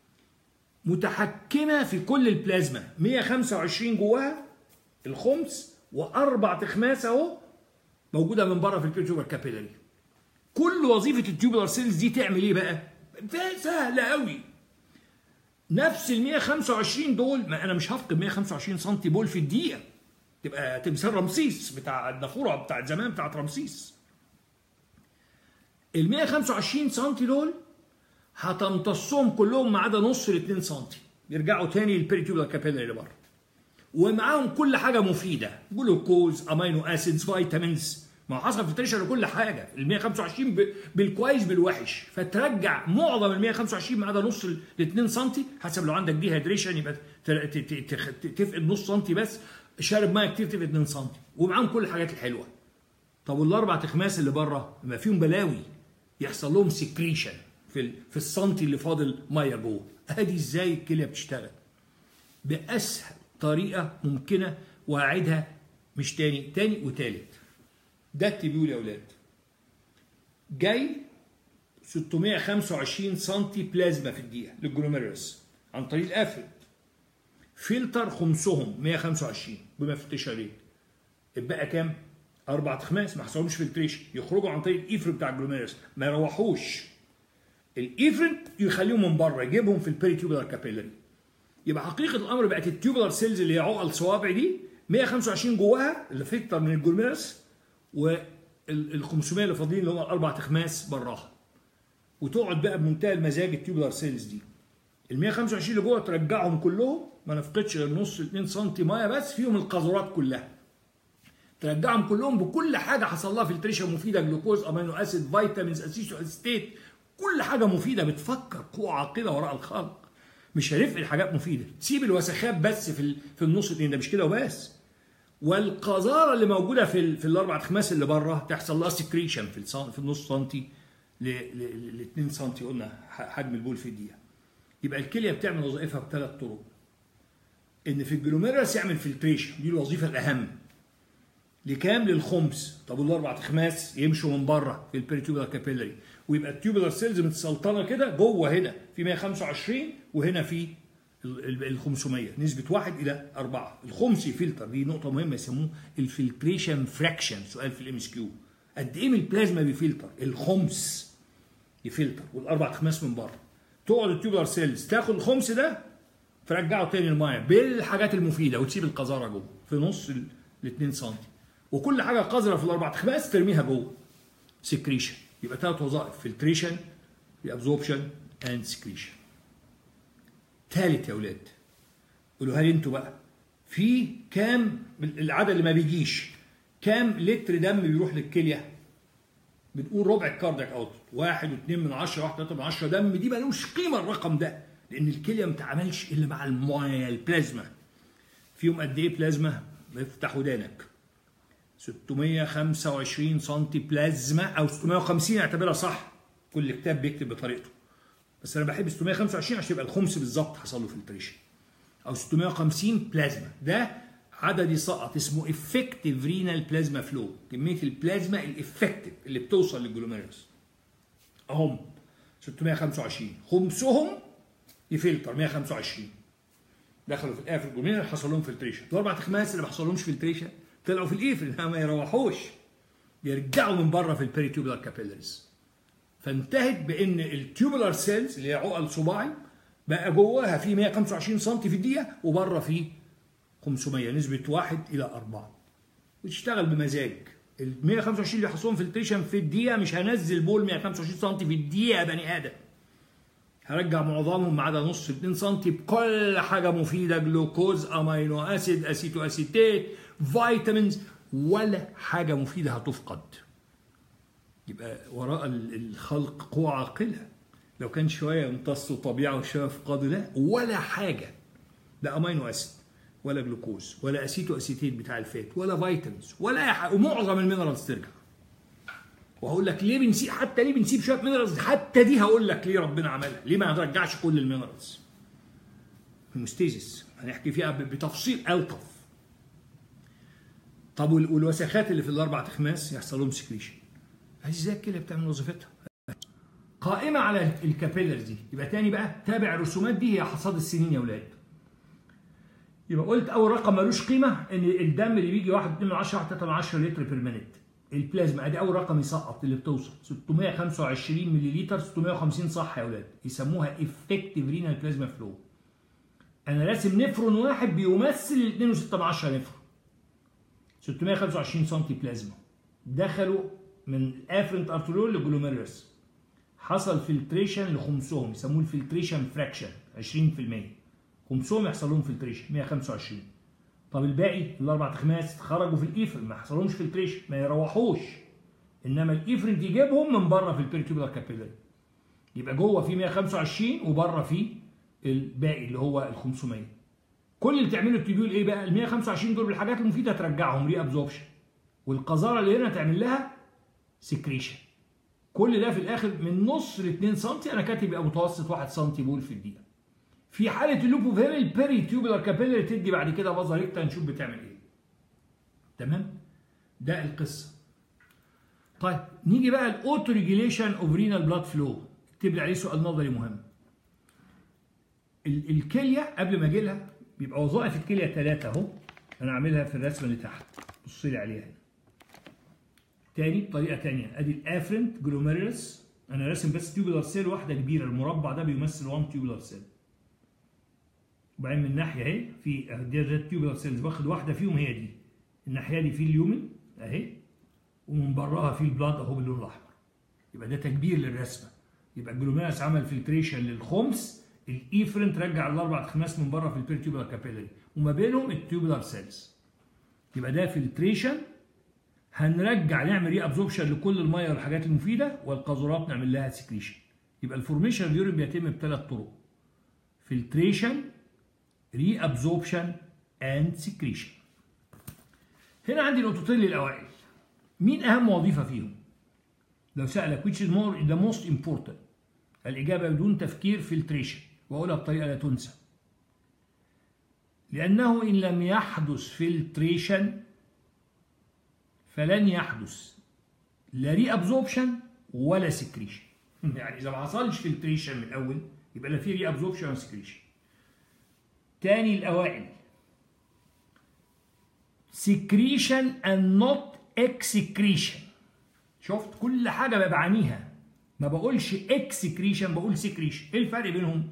متحكمه في كل البلازما 125 جواها الخمس واربع تخماس اهو موجوده من بره في البيريتيوبولار كابيلاري كل وظيفه التيوبولار سيلز دي تعمل ايه بقى؟ سهله قوي نفس ال 125 دول ما انا مش هفقد 125 سم بول في الدقيقه تبقى تمثال رمسيس بتاع النافوره بتاعت زمان بتاعت رمسيس ال 125 سم دول هتمتصهم كلهم ما عدا نص ال 2 سم يرجعوا تاني للبيريتيوبولار كابيلاري اللي بره ومعاهم كل حاجه مفيده جلوكوز امينو اسيدز فيتامينز ما هو حصل فلتريشن لكل حاجه ال 125 بالكويس بالوحش فترجع معظم ال 125 ما عدا نص ال 2 سم حسب لو عندك دي هيدريشن يبقى تفقد نص سم بس شارب ميه كتير تفقد 2 سم ومعاهم كل الحاجات الحلوه طب والاربع تخماس اللي بره ما فيهم بلاوي يحصل لهم سكريشن في في السنتي اللي فاضل ميه جوه ادي ازاي الكليه بتشتغل باسهل طريقه ممكنه واعدها مش تاني تاني وتالت ده التبيول يا اولاد جاي 625 سم بلازما في الدقيقه للجلوميرس عن طريق الافرد فلتر خمسهم 125 بما فلتريشن ريت اتبقى كام؟ اربع تخماس ما حصلهمش فلتريشن يخرجوا عن طريق الايفرنت بتاع الجلوميرس ما يروحوش الايفرنت يخليهم من بره يجيبهم في البيريتيوبولار كابيلاري يبقى حقيقه الامر بقت التيوبولار سيلز اللي هي عقل صوابع دي 125 جواها اللي فيكتر من الجلوميرس وال 500 اللي فاضلين اللي هم الاربع تخماس براها وتقعد بقى بمنتهى المزاج التيوبولار سيلز دي ال 125 اللي جوه ترجعهم كلهم ما نفقدش غير نص 2 سم ميه بس فيهم القاذورات كلها ترجعهم كلهم بكل حاجه حصل لها فلتريشن مفيده جلوكوز امينو اسيد فيتامينز اسيسو اسيتيت كل حاجه مفيده بتفكر قوه عاقله وراء الخلق مش هنفقد حاجات مفيده تسيب الوسخات بس في في النص اتنين ده مش كده وبس والقذاره اللي موجوده في ال في الاربع تخماس اللي بره تحصل لها سكريشن في في النص سنتي ل 2 سم قلنا حجم البول في الدقيقه يبقى الكليه بتعمل وظائفها بثلاث طرق ان في الجلوميرس يعمل فلتريشن دي الوظيفه الاهم لكام للخمس طب والاربع تخماس يمشوا من بره في البريتوبولار كابيلاري ويبقى التيوبولار سيلز متسلطنه كده جوه هنا في 125 وهنا في ال 500 نسبه 1 الى 4 الخمسي فلتر دي نقطه مهمه يسموه الفلتريشن فراكشن سؤال في الام اس كيو قد ايه من البلازما بيفلتر الخمس يفلتر والاربع تخماس من بره تقعد التيوبولار سيلز تاخد الخمس ده ترجعه تاني المايه بالحاجات المفيده وتسيب القذاره جوه في نص ال 2 سم وكل حاجه قذره في الاربع تخماس ترميها جوه سكريشن يبقى ثلاث وظائف فلتريشن ابزوربشن اند سكريشن ثالث يا اولاد قولوها لي انتوا بقى في كام العدد اللي ما بيجيش كام لتر دم بيروح للكليه بنقول ربع الكاردياك اوت واحد واثنين من عشرة واحد ثلاثة من عشرة دم دي ملوش قيمة الرقم ده لأن الكلية ما بتتعاملش إلا مع المايه البلازما فيهم قد إيه بلازما؟ افتح ودانك 625 سم بلازما أو 650 اعتبرها صح كل كتاب بيكتب بطريقته بس أنا بحب 625 عشان يبقى الخمس بالظبط حصل له فلتريشن أو 650 بلازما ده عدد يسقط اسمه افكتيف رينال بلازما فلو كميه البلازما الافكتيف اللي بتوصل للجلوميرس اهم 625 خمسهم يفلتر 125 دخلوا في الافر الجلوميرس حصل لهم فلتريشن الاربع تخماس اللي ما حصلهمش فلتريشن طلعوا في الايفر ما يروحوش يرجعوا من بره في البريتوبولار كابيلاريز فانتهت بان التيوبولار سيلز اللي هي عقل صباعي بقى جواها في 125 سم في الدقيقه وبره في 500 نسبة 1 إلى 4 وتشتغل بمزاج ال 125 اللي حصلهم فلتريشن في الدقيقة مش هنزل بول 125 سم في الدقيقة يا بني آدم هرجع معظمهم ما عدا نص 2 سم بكل حاجة مفيدة جلوكوز أمينو أسيد أسيتو أسيتيت فيتامينز ولا حاجة مفيدة هتفقد يبقى وراء الخلق قوة عاقلة لو كان شوية يمتصوا طبيعة وشوية يفقدوا لا ولا حاجة ده أمينو أسيد ولا جلوكوز ولا اسيتو اسيتيت بتاع الفات ولا فيتامينز ولا اي حاجه ومعظم المينرالز ترجع وهقول لك ليه بنسيب حتى ليه بنسيب شويه مينرالز حتى دي هقول لك ليه ربنا عملها ليه ما نرجعش كل المينرالز هيموستيزيس هنحكي فيها بتفصيل الطف طب والوسخات اللي في الاربع تخماس يحصل لهم سكريشن ازاي الكليه بتعمل وظيفتها قائمه على الكابيلرز دي يبقى تاني بقى تابع الرسومات دي هي حصاد السنين يا اولاد يبقى قلت اول رقم ملوش قيمه ان الدم اللي بيجي 1 2 من 10 1 3 من 10 لتر بير مينيت البلازما ادي اول رقم يسقط اللي بتوصل 625 ملي لتر 650 صح يا اولاد يسموها افكتيف رينال بلازما فلو انا راسم نفرون واحد بيمثل 2.6 من 10 نفرون 625 سم بلازما دخلوا من الافرنت ارتريول لجلوميرس حصل فلتريشن لخمسهم يسموه الفلتريشن فراكشن 20% خمسهم يحصل لهم فلتريشن 125 طب الباقي الاربع تخماس خرجوا في الايفر ما حصلهمش فلتريشن ما يروحوش انما الايفرنت يجيبهم من بره في البيرتيبولار كابيلاري يبقى جوه في 125 وبره في الباقي اللي هو ال 500 كل اللي تعمله التبيول ايه بقى ال 125 دول بالحاجات المفيده ترجعهم ري ابزوربشن والقذاره اللي هنا تعمل لها سكريشن كل ده في الاخر من نص ل 2 سم انا كاتب يبقى متوسط 1 سم بول في الدقيقه في حاله اللوبوفيري البيري تيوبولار كابيلاري تدي بعد كده بازا ريكتا نشوف بتعمل ايه تمام ده القصه طيب نيجي بقى الاوتو ريجيليشن اوف رينال بلاد فلو اكتب لي عليه سؤال نظري مهم الكليه قبل ما اجي لها بيبقى وظائف الكليه ثلاثه اهو انا عاملها في الرسمه اللي تحت بص لي عليها هنا تاني بطريقه تانية ادي الافرنت جلوميرولس انا راسم بس تيوبولار سيل واحده كبيره المربع ده بيمثل 1 تيوبولار سيل وبعدين من ناحيه اهي في دي ده التيوبولار سيلز باخد واحده فيهم هي دي الناحيه دي في اليومن اهي ومن براها في البلاد اهو باللون الاحمر يبقى ده تكبير للرسمه يبقى الجلوميرس عمل فلتريشن للخمس الايفرنت رجع الاربع خماس من بره في البيرتيوبولار كابيلاري وما بينهم التيوبولار سيلز يبقى ده فلتريشن هنرجع نعمل ري ابزوربشن لكل الميه والحاجات المفيده والقاذورات نعمل لها سكريشن يبقى الفورميشن اوف يورين بيتم بثلاث طرق فلتريشن ري ابزوربشن اند سكريشن هنا عندي نقطتين للاوائل مين اهم وظيفه فيهم لو سالك which is more the most important الاجابه بدون تفكير فلتريشن واقولها بطريقه لا تنسى لانه ان لم يحدث فلتريشن فلن يحدث لا ري ابزوربشن ولا سكريشن يعني اذا ما حصلش فلتريشن من الاول يبقى لا في ري ابزوربشن ولا سكريشن تاني الاوائل سكريشن اند نوت اكسكريشن شفت كل حاجه بعانيها ما بقولش اكسكريشن بقول سكريشن ايه الفرق بينهم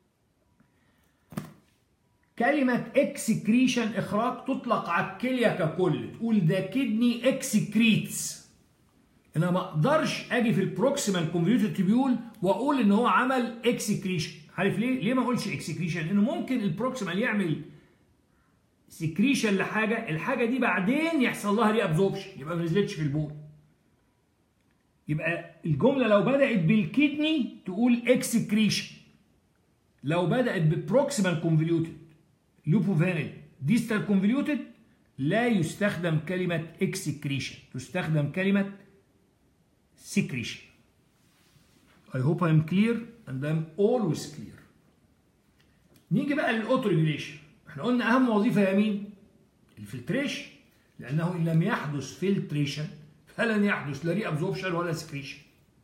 كلمة اكسكريشن اخراج تطلق على الكلية ككل تقول ده كدني اكسكريتس انا ما اقدرش اجي في البروكسيمال كونفيوتد تيبيول واقول ان هو عمل اكسكريشن عارف ليه؟ ليه ما اقولش اكسكريشن؟ لانه ممكن البروكسيمال يعمل سكريشن لحاجه الحاجه دي بعدين يحصل لها ري ابزوربشن يبقى ما نزلتش في البول يبقى الجمله لو بدات بالكدني تقول اكسكريشن لو بدات ببروكسيمال كونفوليوتد لوبوفانيل ديستال كونفوليوتد لا يستخدم كلمه اكسكريشن تستخدم كلمه secretion. I hope I'm clear and I'm always clear. نيجي بقى للاوتو ريجوليشن احنا قلنا اهم وظيفه هي مين؟ الفلتريشن لانه ان لم يحدث فلتريشن فلن يحدث لا ري ابزوربشن ولا سكريشن.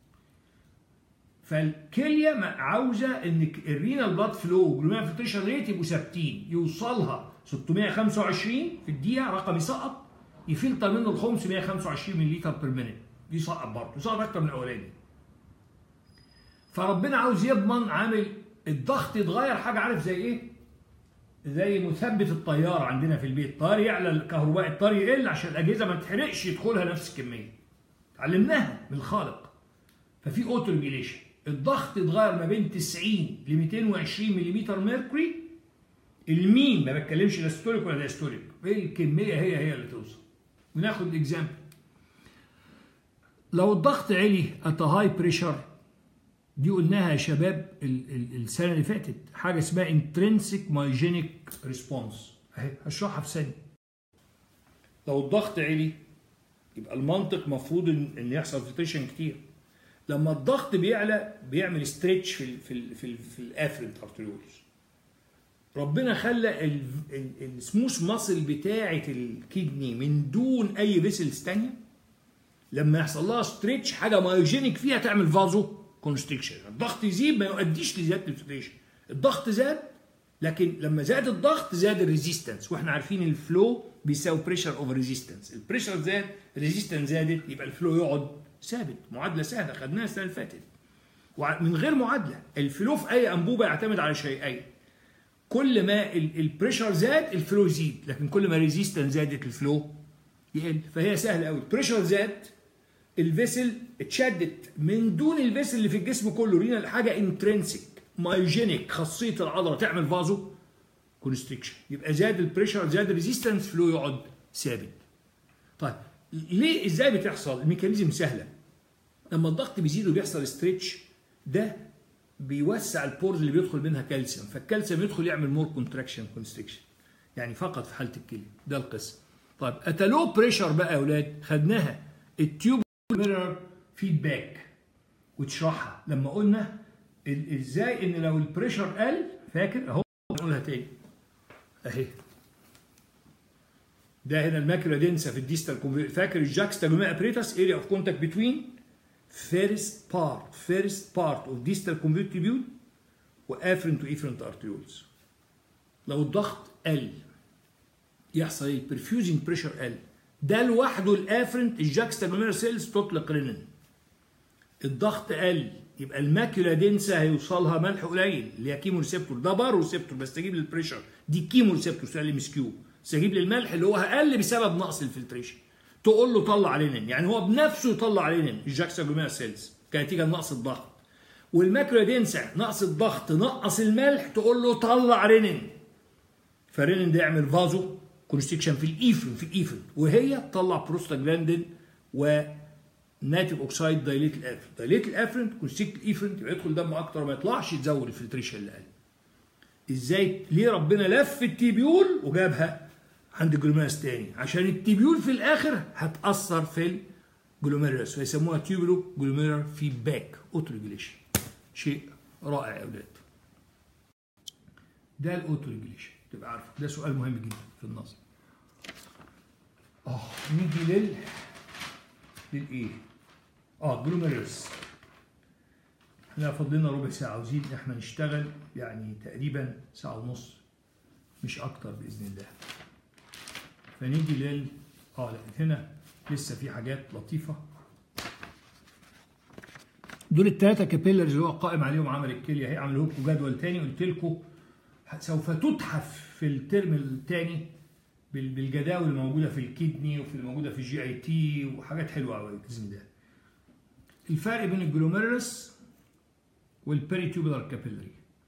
فالكليه عاوزه ان الرينال بلاد فلو والجلوميرال فلتريشن ريت يبقوا ثابتين يوصلها 625 في الدقيقه رقم يسقط يفلتر منه ال 525 مللي بير مينيت يسقط برضه يسقط اكتر من الاولاني فربنا عاوز يضمن عامل الضغط يتغير حاجه عارف زي ايه زي مثبت الطياره عندنا في البيت الطيار يعلى الكهرباء الطيار يقل عشان الاجهزه ما تحرقش يدخلها نفس الكميه اتعلمناها من الخالق ففي اوتو ريجيليشن الضغط يتغير ما بين 90 ل 220 ملم ميركوري المين ما بتكلمش لا ستوريك ولا دايستوريك الكميه هي هي اللي توصل وناخد اكزامبل لو الضغط عالي ات هاي بريشر دي قلناها يا شباب السنه اللي فاتت حاجه اسمها انترنسيك مايجينيك ريسبونس اهي هشرحها في ثانيه لو الضغط عالي يبقى المنطق مفروض ان, إن يحصل فلتريشن كتير لما الضغط بيعلى بيعمل ستريتش في ال في ال في, ال في الافرنت ارتريولز ربنا خلى السموث ماسل بتاعه الكدني من دون اي فيسلز ثانيه لما يحصل لها ستريتش حاجه مايوجينيك فيها تعمل فازو كونستريكشن الضغط يزيد ما يؤديش لزياده الفلتريشن الضغط زاد لكن لما زاد الضغط زاد الريزيستنس واحنا عارفين الفلو بيساوي بريشر اوفر ريزيستنس البريشر زاد الريزيستنس زادت يبقى الفلو يقعد ثابت معادله سهله خدناها السنه اللي فاتت ومن غير معادله الفلو في اي انبوبه يعتمد على شيئين كل ما البريشر زاد الفلو يزيد لكن كل ما الريزيستنس زادت الفلو يقل فهي سهله قوي البريشر زاد الفيسل اتشدت من دون الفيسل اللي في الجسم كله رينا حاجه انترنسيك مايوجينيك خاصيه العضله تعمل فازو كونستريكشن يبقى زاد البريشر زاد الريزيستنس فلو يقعد ثابت طيب ليه ازاي بتحصل الميكانيزم سهله لما الضغط بيزيد وبيحصل ستريتش ده بيوسع البورز اللي بيدخل منها كالسيوم فالكالسيوم يدخل يعمل مور كونتراكشن كونستريكشن يعني فقط في حاله الكليه ده القسم طيب اتلو بريشر بقى يا اولاد خدناها التيوب ميرور فيدباك وتشرحها لما قلنا ازاي ان لو البريشر قل فاكر اهو نقولها تاني اهي ده هنا الماكيولا دنسا في الديستال فاكر الجاكستا جوميا ابريتاس اريا اوف كونتاكت بتوين فيرست بارت فيرست بارت اوف ديستال كونفيرتيبيول وافرنت تو افرنت ارتريولز لو الضغط قل يحصل ايه البرفيوزنج بريشر قل ده لوحده الافرنت الجاكستا جوميرا سيلز تطلق رينين الضغط قل يبقى الماكيولا دنسا هيوصلها ملح قليل اللي هي كيمو ريسبتور ده بارو ريسبتور بستجيب للبريشر دي كيمو ريسبتور سؤال ام اس كيو استجيب للملح اللي هو اقل بسبب نقص الفلتريشن تقول له طلع رينين يعني هو بنفسه يطلع رينين الجاكسا جلوميرا سيلز كنتيجه لنقص الضغط والماكيولا دنسا نقص الضغط نقص الملح تقول له طلع رينين فالرينين ده يعمل فازو كونستكشن في الايفرن في الايفرن وهي تطلع بروستاجلاندين و ناتيف اوكسايد دايليت الافرنت دايليت الافرنت كونستكت الايفرنت يبقى يدخل دم اكتر ما يطلعش تزود الفلتريشن اللي قل ازاي ليه ربنا لف التيبيول وجابها عند الجلوميرس تاني عشان التيبيول في الاخر هتاثر في الجلوميرس فيسموها تيوبولو جلوميرال فيدباك اوتو ريجوليشن شيء رائع يا اولاد ده الاوتو ريجوليشن تبقى عارفه ده سؤال مهم جدا في النظر اه نيجي لل للايه اه جلوميرس احنا فاضلنا ربع ساعة عاوزين احنا نشتغل يعني تقريبا ساعة ونص مش أكتر بإذن الله. فنيجي لل اه لا هنا لسه في حاجات لطيفة. دول الثلاثة كابيلرز اللي هو قائم عليهم عمل الكلية هي عملوا لكم جدول تاني قلت لكم سوف تتحف في الترم الثاني بالجداول اللي موجودة في الكدني وفي اللي موجودة في الجي اي تي وحاجات حلوة قوي بإذن الله. الفرق بين الجلوميرس والبريتوبولار كابيلاري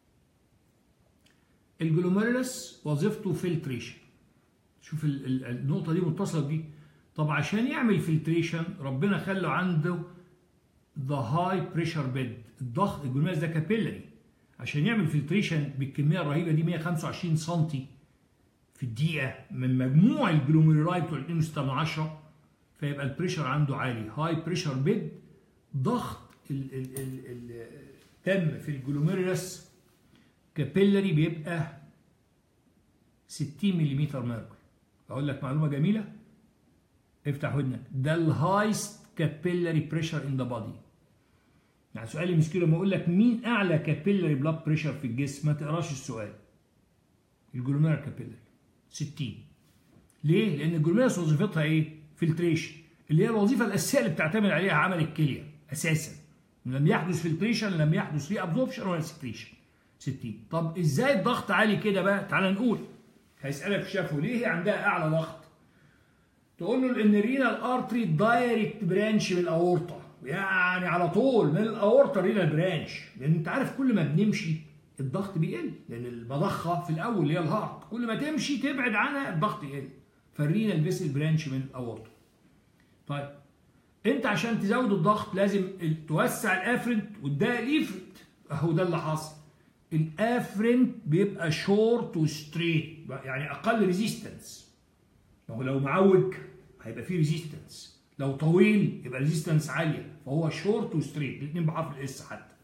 الجلوميرولس وظيفته فلتريشن شوف ال ال النقطه دي متصله دي طب عشان يعمل فلتريشن ربنا خلى عنده ذا هاي بريشر بيد الضغط الجلوميرولس ده كابيلاري عشان يعمل فلتريشن بالكميه الرهيبه دي 125 سم في الدقيقه من مجموع الجلوميرولاي بتوع 2.6 فيبقى البريشر عنده عالي هاي بريشر بيد ضغط ال ال ال الدم في الجلوميرولس كابيلاري بيبقى 60 ملم ميركوري اقول لك معلومه جميله افتح ودنك ده الهايست كابيلاري بريشر ان ذا بادي يعني سؤال مسكين لما اقول لك مين اعلى كابيلاري بلاد بريشر في الجسم ما تقراش السؤال الجلوميرال كابيلاري 60 ليه؟ لان الجلوميرس وظيفتها ايه؟ فلتريشن اللي هي الوظيفه الاساسيه اللي بتعتمد عليها عمل الكليه اساسا لم يحدث فلتريشن لم يحدث ري ابزوربشن ولا سكريشن 60 طب ازاي الضغط عالي كده بقى تعال نقول هيسالك شافه ليه هي عندها اعلى ضغط تقول له لان الرينال ارتري دايركت برانش من الاورطه يعني على طول من الاورطه رينال برانش لان انت عارف كل ما بنمشي الضغط بيقل لان المضخه في الاول اللي هي الهارت كل ما تمشي تبعد عنها الضغط يقل فالرينال فيسل برانش من الاورطه طيب انت عشان تزود الضغط لازم توسع الافرنت وتضايق الافرنت اهو ده اللي حصل الافرنت بيبقى شورت وستريت يعني اقل ريزيستنس ما هو لو معوج هيبقى فيه ريزيستنس لو طويل يبقى ريزيستنس عاليه فهو شورت وستريت الاثنين بحرف الاس حتى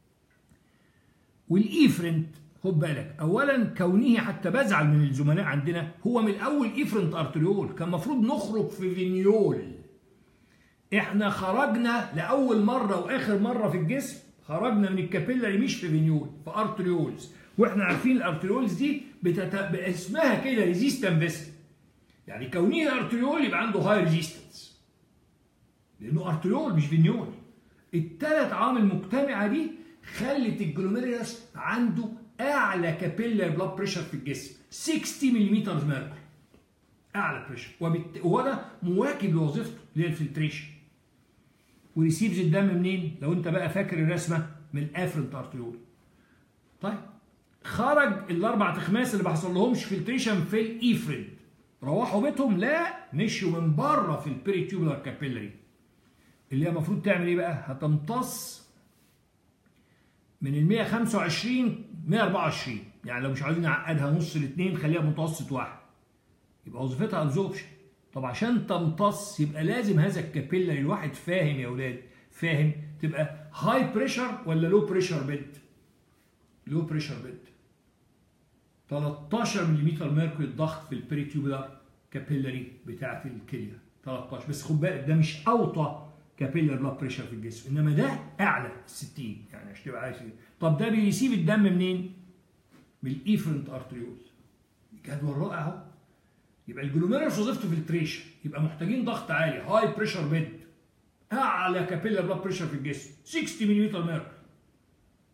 والايفرنت خد بالك اولا كونه حتى بزعل من الزملاء عندنا هو من الاول ايفرنت ارتريول كان المفروض نخرج في فينيول احنا خرجنا لاول مره واخر مره في الجسم خرجنا من الكابيلاري مش في فينيول في ارتريولز واحنا عارفين الارتريولز دي بتت... اسمها كده ريزيستنت فيسل يعني كونه ارتريول يبقى عنده هاي ريزيستنس لانه ارتريول مش فينيول الثلاث عوامل مجتمعه دي خلت الجلوميريوس عنده اعلى كابيلار بلاد بريشر في الجسم 60 ملم ميركوري اعلى بريشر وبالت... وهو ده مواكب لوظيفته اللي هي الفلتريشن وريسيفز الدم منين؟ لو انت بقى فاكر الرسمه من الافرنت ارتيول. طيب خرج الاربع تخماس اللي ما حصل لهمش فلتريشن في الايفرنت روحوا بيتهم لا مشوا من بره في البريتيوبولار كابيلاري اللي هي المفروض تعمل ايه بقى؟ هتمتص من ال 125 124 يعني لو مش عايزين نعقدها نص الاثنين خليها متوسط واحد يبقى وظيفتها ابزوربشن طب عشان تمتص يبقى لازم هذا الكابيلاري الواحد فاهم يا اولاد فاهم تبقى هاي بريشر ولا لو بريشر بيد لو بريشر بيد 13 ملم ميركوري الضغط في البريتيوبولار كابيلاري بتاعه الكليه 13 بس خد بالك ده مش اوطى كابيلر بلاد بريشر في الجسم انما ده اعلى 60 يعني عشان تبقى عايز طب ده بيسيب الدم منين؟ من الايفرنت ارتريول جدول رائع اهو يبقى الجلوميرولس وظيفته فلتريشن يبقى محتاجين ضغط عالي هاي بريشر بيد اعلى كابيلر بلاد بريشر في الجسم 60 ملم ميركوري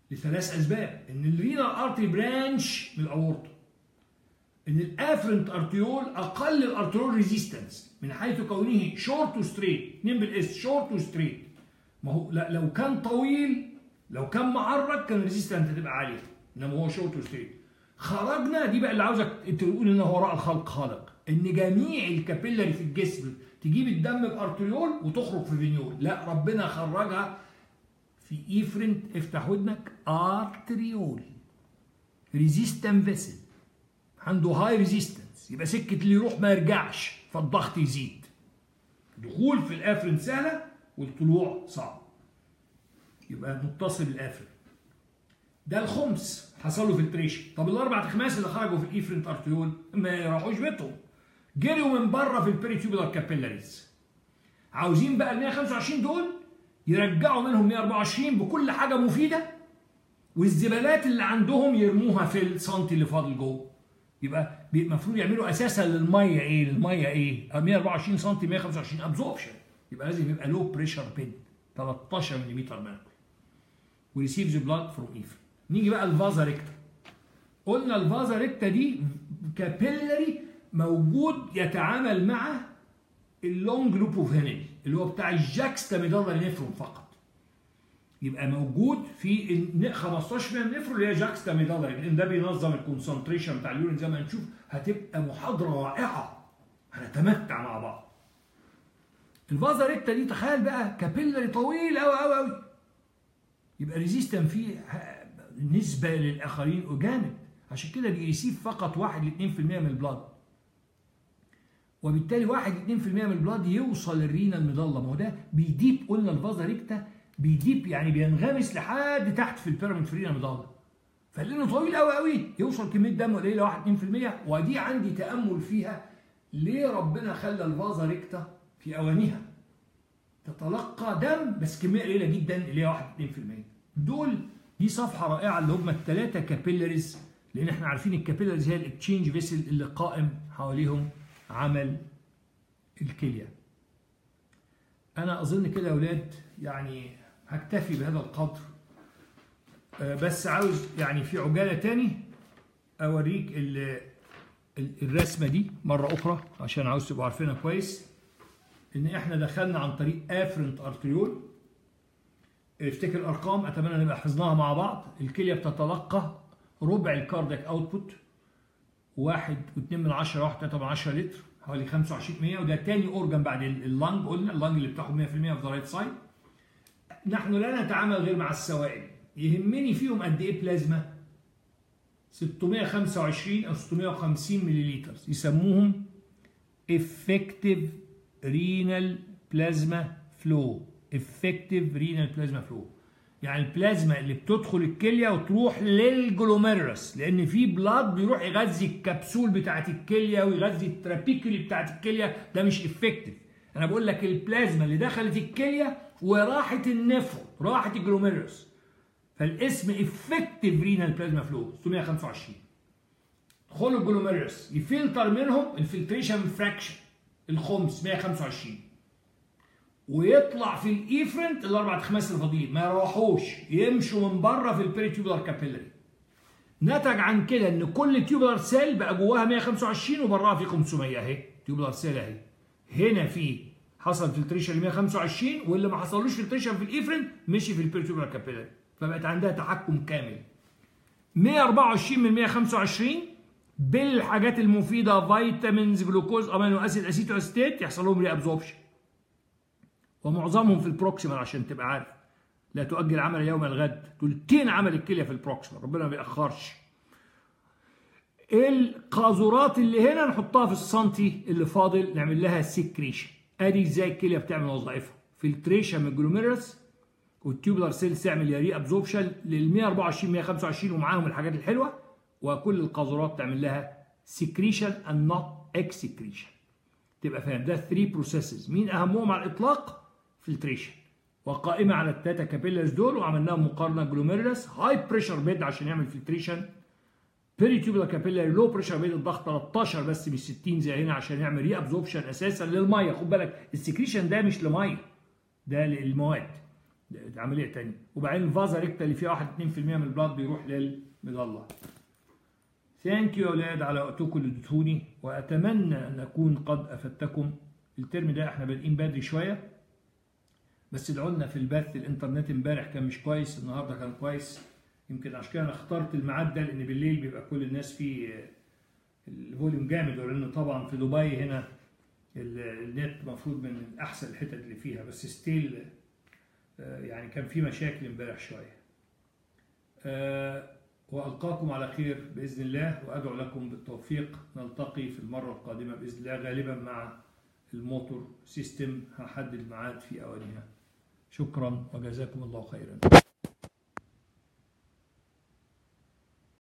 لثلاث اسباب ان الرينال ارتري برانش من الاورطه ان الافرنت ارتيول اقل الارتيول ريزيستنس من حيث كونه شورت وستريت اتنين بالاس شورت وستريت ما هو لا لو كان طويل لو كان معرج كان الريزيستنس هتبقى عاليه انما هو شورت وستريت خرجنا دي بقى اللي عاوزك انت تقول ان هو وراء الخلق خالق ان جميع الكابيلاري في الجسم تجيب الدم بارتريول وتخرج في فينيول لا ربنا خرجها في ايفرنت افتح ودنك ارتريول ريزيستن فيسل عنده هاي ريزيستنس يبقى سكه اللي يروح ما يرجعش فالضغط يزيد دخول في الافرنت سهله والطلوع صعب يبقى متصل بالافرنت ده الخمس حصل له فلتريشن طب الاربع اخماس اللي خرجوا في الايفرنت ارتيول ما يروحوش بيتهم جريوا من بره في البريتيوبولار كابيلاريز عاوزين بقى ال 125 دول يرجعوا منهم 124 بكل حاجه مفيده والزبالات اللي عندهم يرموها في السنتي اللي فاضل جوه يبقى المفروض يعملوا اساسا للميه ايه؟ للميه ايه؟ 124 سم 125 ابزوربشن يبقى لازم يبقى لو بريشر بيد 13 ملم ميركوري وريسيفز بلاد فروم ايفر نيجي بقى الفازا ريكتا قلنا الفازا ريكتا دي كابيلاري موجود يتعامل مع اللونج لوب اوف هينري اللي هو بتاع الجاكستا ميدالر نفرون فقط يبقى موجود في 15 من النفرون اللي هي جاكستا ميدالر لان ده بينظم الكونسنتريشن بتاع اليورين زي ما هنشوف هتبقى محاضره رائعه هنتمتع مع بعض الفازا ريكتا دي تخيل بقى كابيلاري طويل قوي قوي قوي يبقى ريزيستن فيه نسبه للاخرين جامد عشان كده بيريسيف فقط 1 ل 2% من البلاد وبالتالي 1 ل 2% من البلاد يوصل الرينا المضله ما هو ده بيديب قلنا الفازا ريكتا بيديب يعني بينغمس لحد تحت في البيراميد في الرينا المضله فلانه طويل قوي قوي يوصل كميه دم قليله 1 2% ودي عندي تامل فيها ليه ربنا خلى الفازا ريكتا في اوانيها تتلقى دم بس كميه قليله جدا اللي هي 1 2% دول دي صفحه رائعه اللي هم الثلاثه كابيلاريز لان احنا عارفين الكابيلاريز هي الاكتشينج فيسل اللي قائم حواليهم عمل الكليه انا اظن كده يا اولاد يعني هكتفي بهذا القدر بس عاوز يعني في عجاله تاني اوريك الرسمه دي مره اخرى عشان عاوز تبقوا عارفينها كويس ان احنا دخلنا عن طريق افرنت ارتريول افتكر الارقام اتمنى نبقى حفظناها مع بعض الكليه بتتلقى ربع الكاردياك اوتبوت واحد واتنين من عشرة واحد تلاتة من عشرة لتر حوالي 25 100 وده تاني اورجان بعد اللنج قلنا اللنج اللي بتاخد 100% في ذا رايت سايد نحن لا نتعامل غير مع السوائل يهمني فيهم قد ايه بلازما 625 او 650 مليلتر يسموهم effective renal plasma flow effective renal plasma flow يعني البلازما اللي بتدخل الكليه وتروح للجلوميرس لان في بلاد بيروح يغذي الكبسول بتاعت الكليه ويغذي الترابيكولي بتاعت الكليه ده مش افكتيف انا بقول لك البلازما اللي دخلت الكليه وراحت النفر راحت الجلوميرس فالاسم افكتيف رينال بلازما فلو 625 دخلوا الجلوميرس يفلتر منهم الفلتريشن فراكشن الخمس 125 ويطلع في الايفرنت الاربع اخماس الفاضيين ما يروحوش يمشوا من بره في البريتيوبولار كابيلاري نتج عن كده ان كل تيوبولار سيل بقى جواها 125 وبراها في 500 اهي تيوبولار سيل اهي هنا في حصل فلتريشن ل 125 واللي ما حصلوش فلتريشن في الايفرنت مشي في البريتيوبولار كابيلاري فبقت عندها تحكم كامل 124 من 125 بالحاجات المفيده فيتامينز جلوكوز امينو اسيد اسيتو استيت يحصل لهم ري ابزوربشن ومعظمهم في البروكسيمال عشان تبقى عارف لا تؤجل عمل يوم الغد تلتين عمل الكليه في البروكسيمال ربنا ما بيأخرش القاذورات اللي هنا نحطها في السنتي اللي فاضل نعمل لها سكريشن ادي ازاي الكليه بتعمل وظائفها فلتريشن من الجلوميرس والتيوبلر سيلز تعمل يا ري ابزوربشن لل 124 125 ومعاهم الحاجات الحلوه وكل القاذورات تعمل لها سكريشن اند نوت اكسكريشن تبقى فاهم ده 3 بروسيسز مين اهمهم على الاطلاق فلتريشن وقائمه على التاتا كابيلرز دول وعملناهم مقارنه جلوميرس هاي بريشر بيد عشان يعمل فلتريشن بيريتيوبولا كابيلاري لو بريشر بيد الضغط 13 بس مش 60 زي هنا عشان يعمل ري ابزوربشن اساسا للميه خد بالك السكريشن ده مش لميه ده للمواد دي عمليه تانية وبعدين الفازا ريكتا اللي فيها 1 2% من البلاد بيروح للمظله ثانك يو يا اولاد على وقتكم اللي اديتوني واتمنى ان اكون قد افدتكم الترم ده احنا بادئين بدري شويه بس ادعوا لنا في البث الانترنت امبارح كان مش كويس النهارده كان كويس يمكن عشان كده انا اخترت الميعاد ده لان بالليل بيبقى كل الناس فيه الفوليوم جامد ولان طبعا في دبي هنا النت المفروض من احسن الحتت اللي فيها بس ستيل يعني كان في مشاكل امبارح شويه والقاكم على خير باذن الله وادعو لكم بالتوفيق نلتقي في المره القادمه باذن الله غالبا مع الموتور سيستم هحدد الميعاد في اوانها شكرا وجزاكم الله خيرا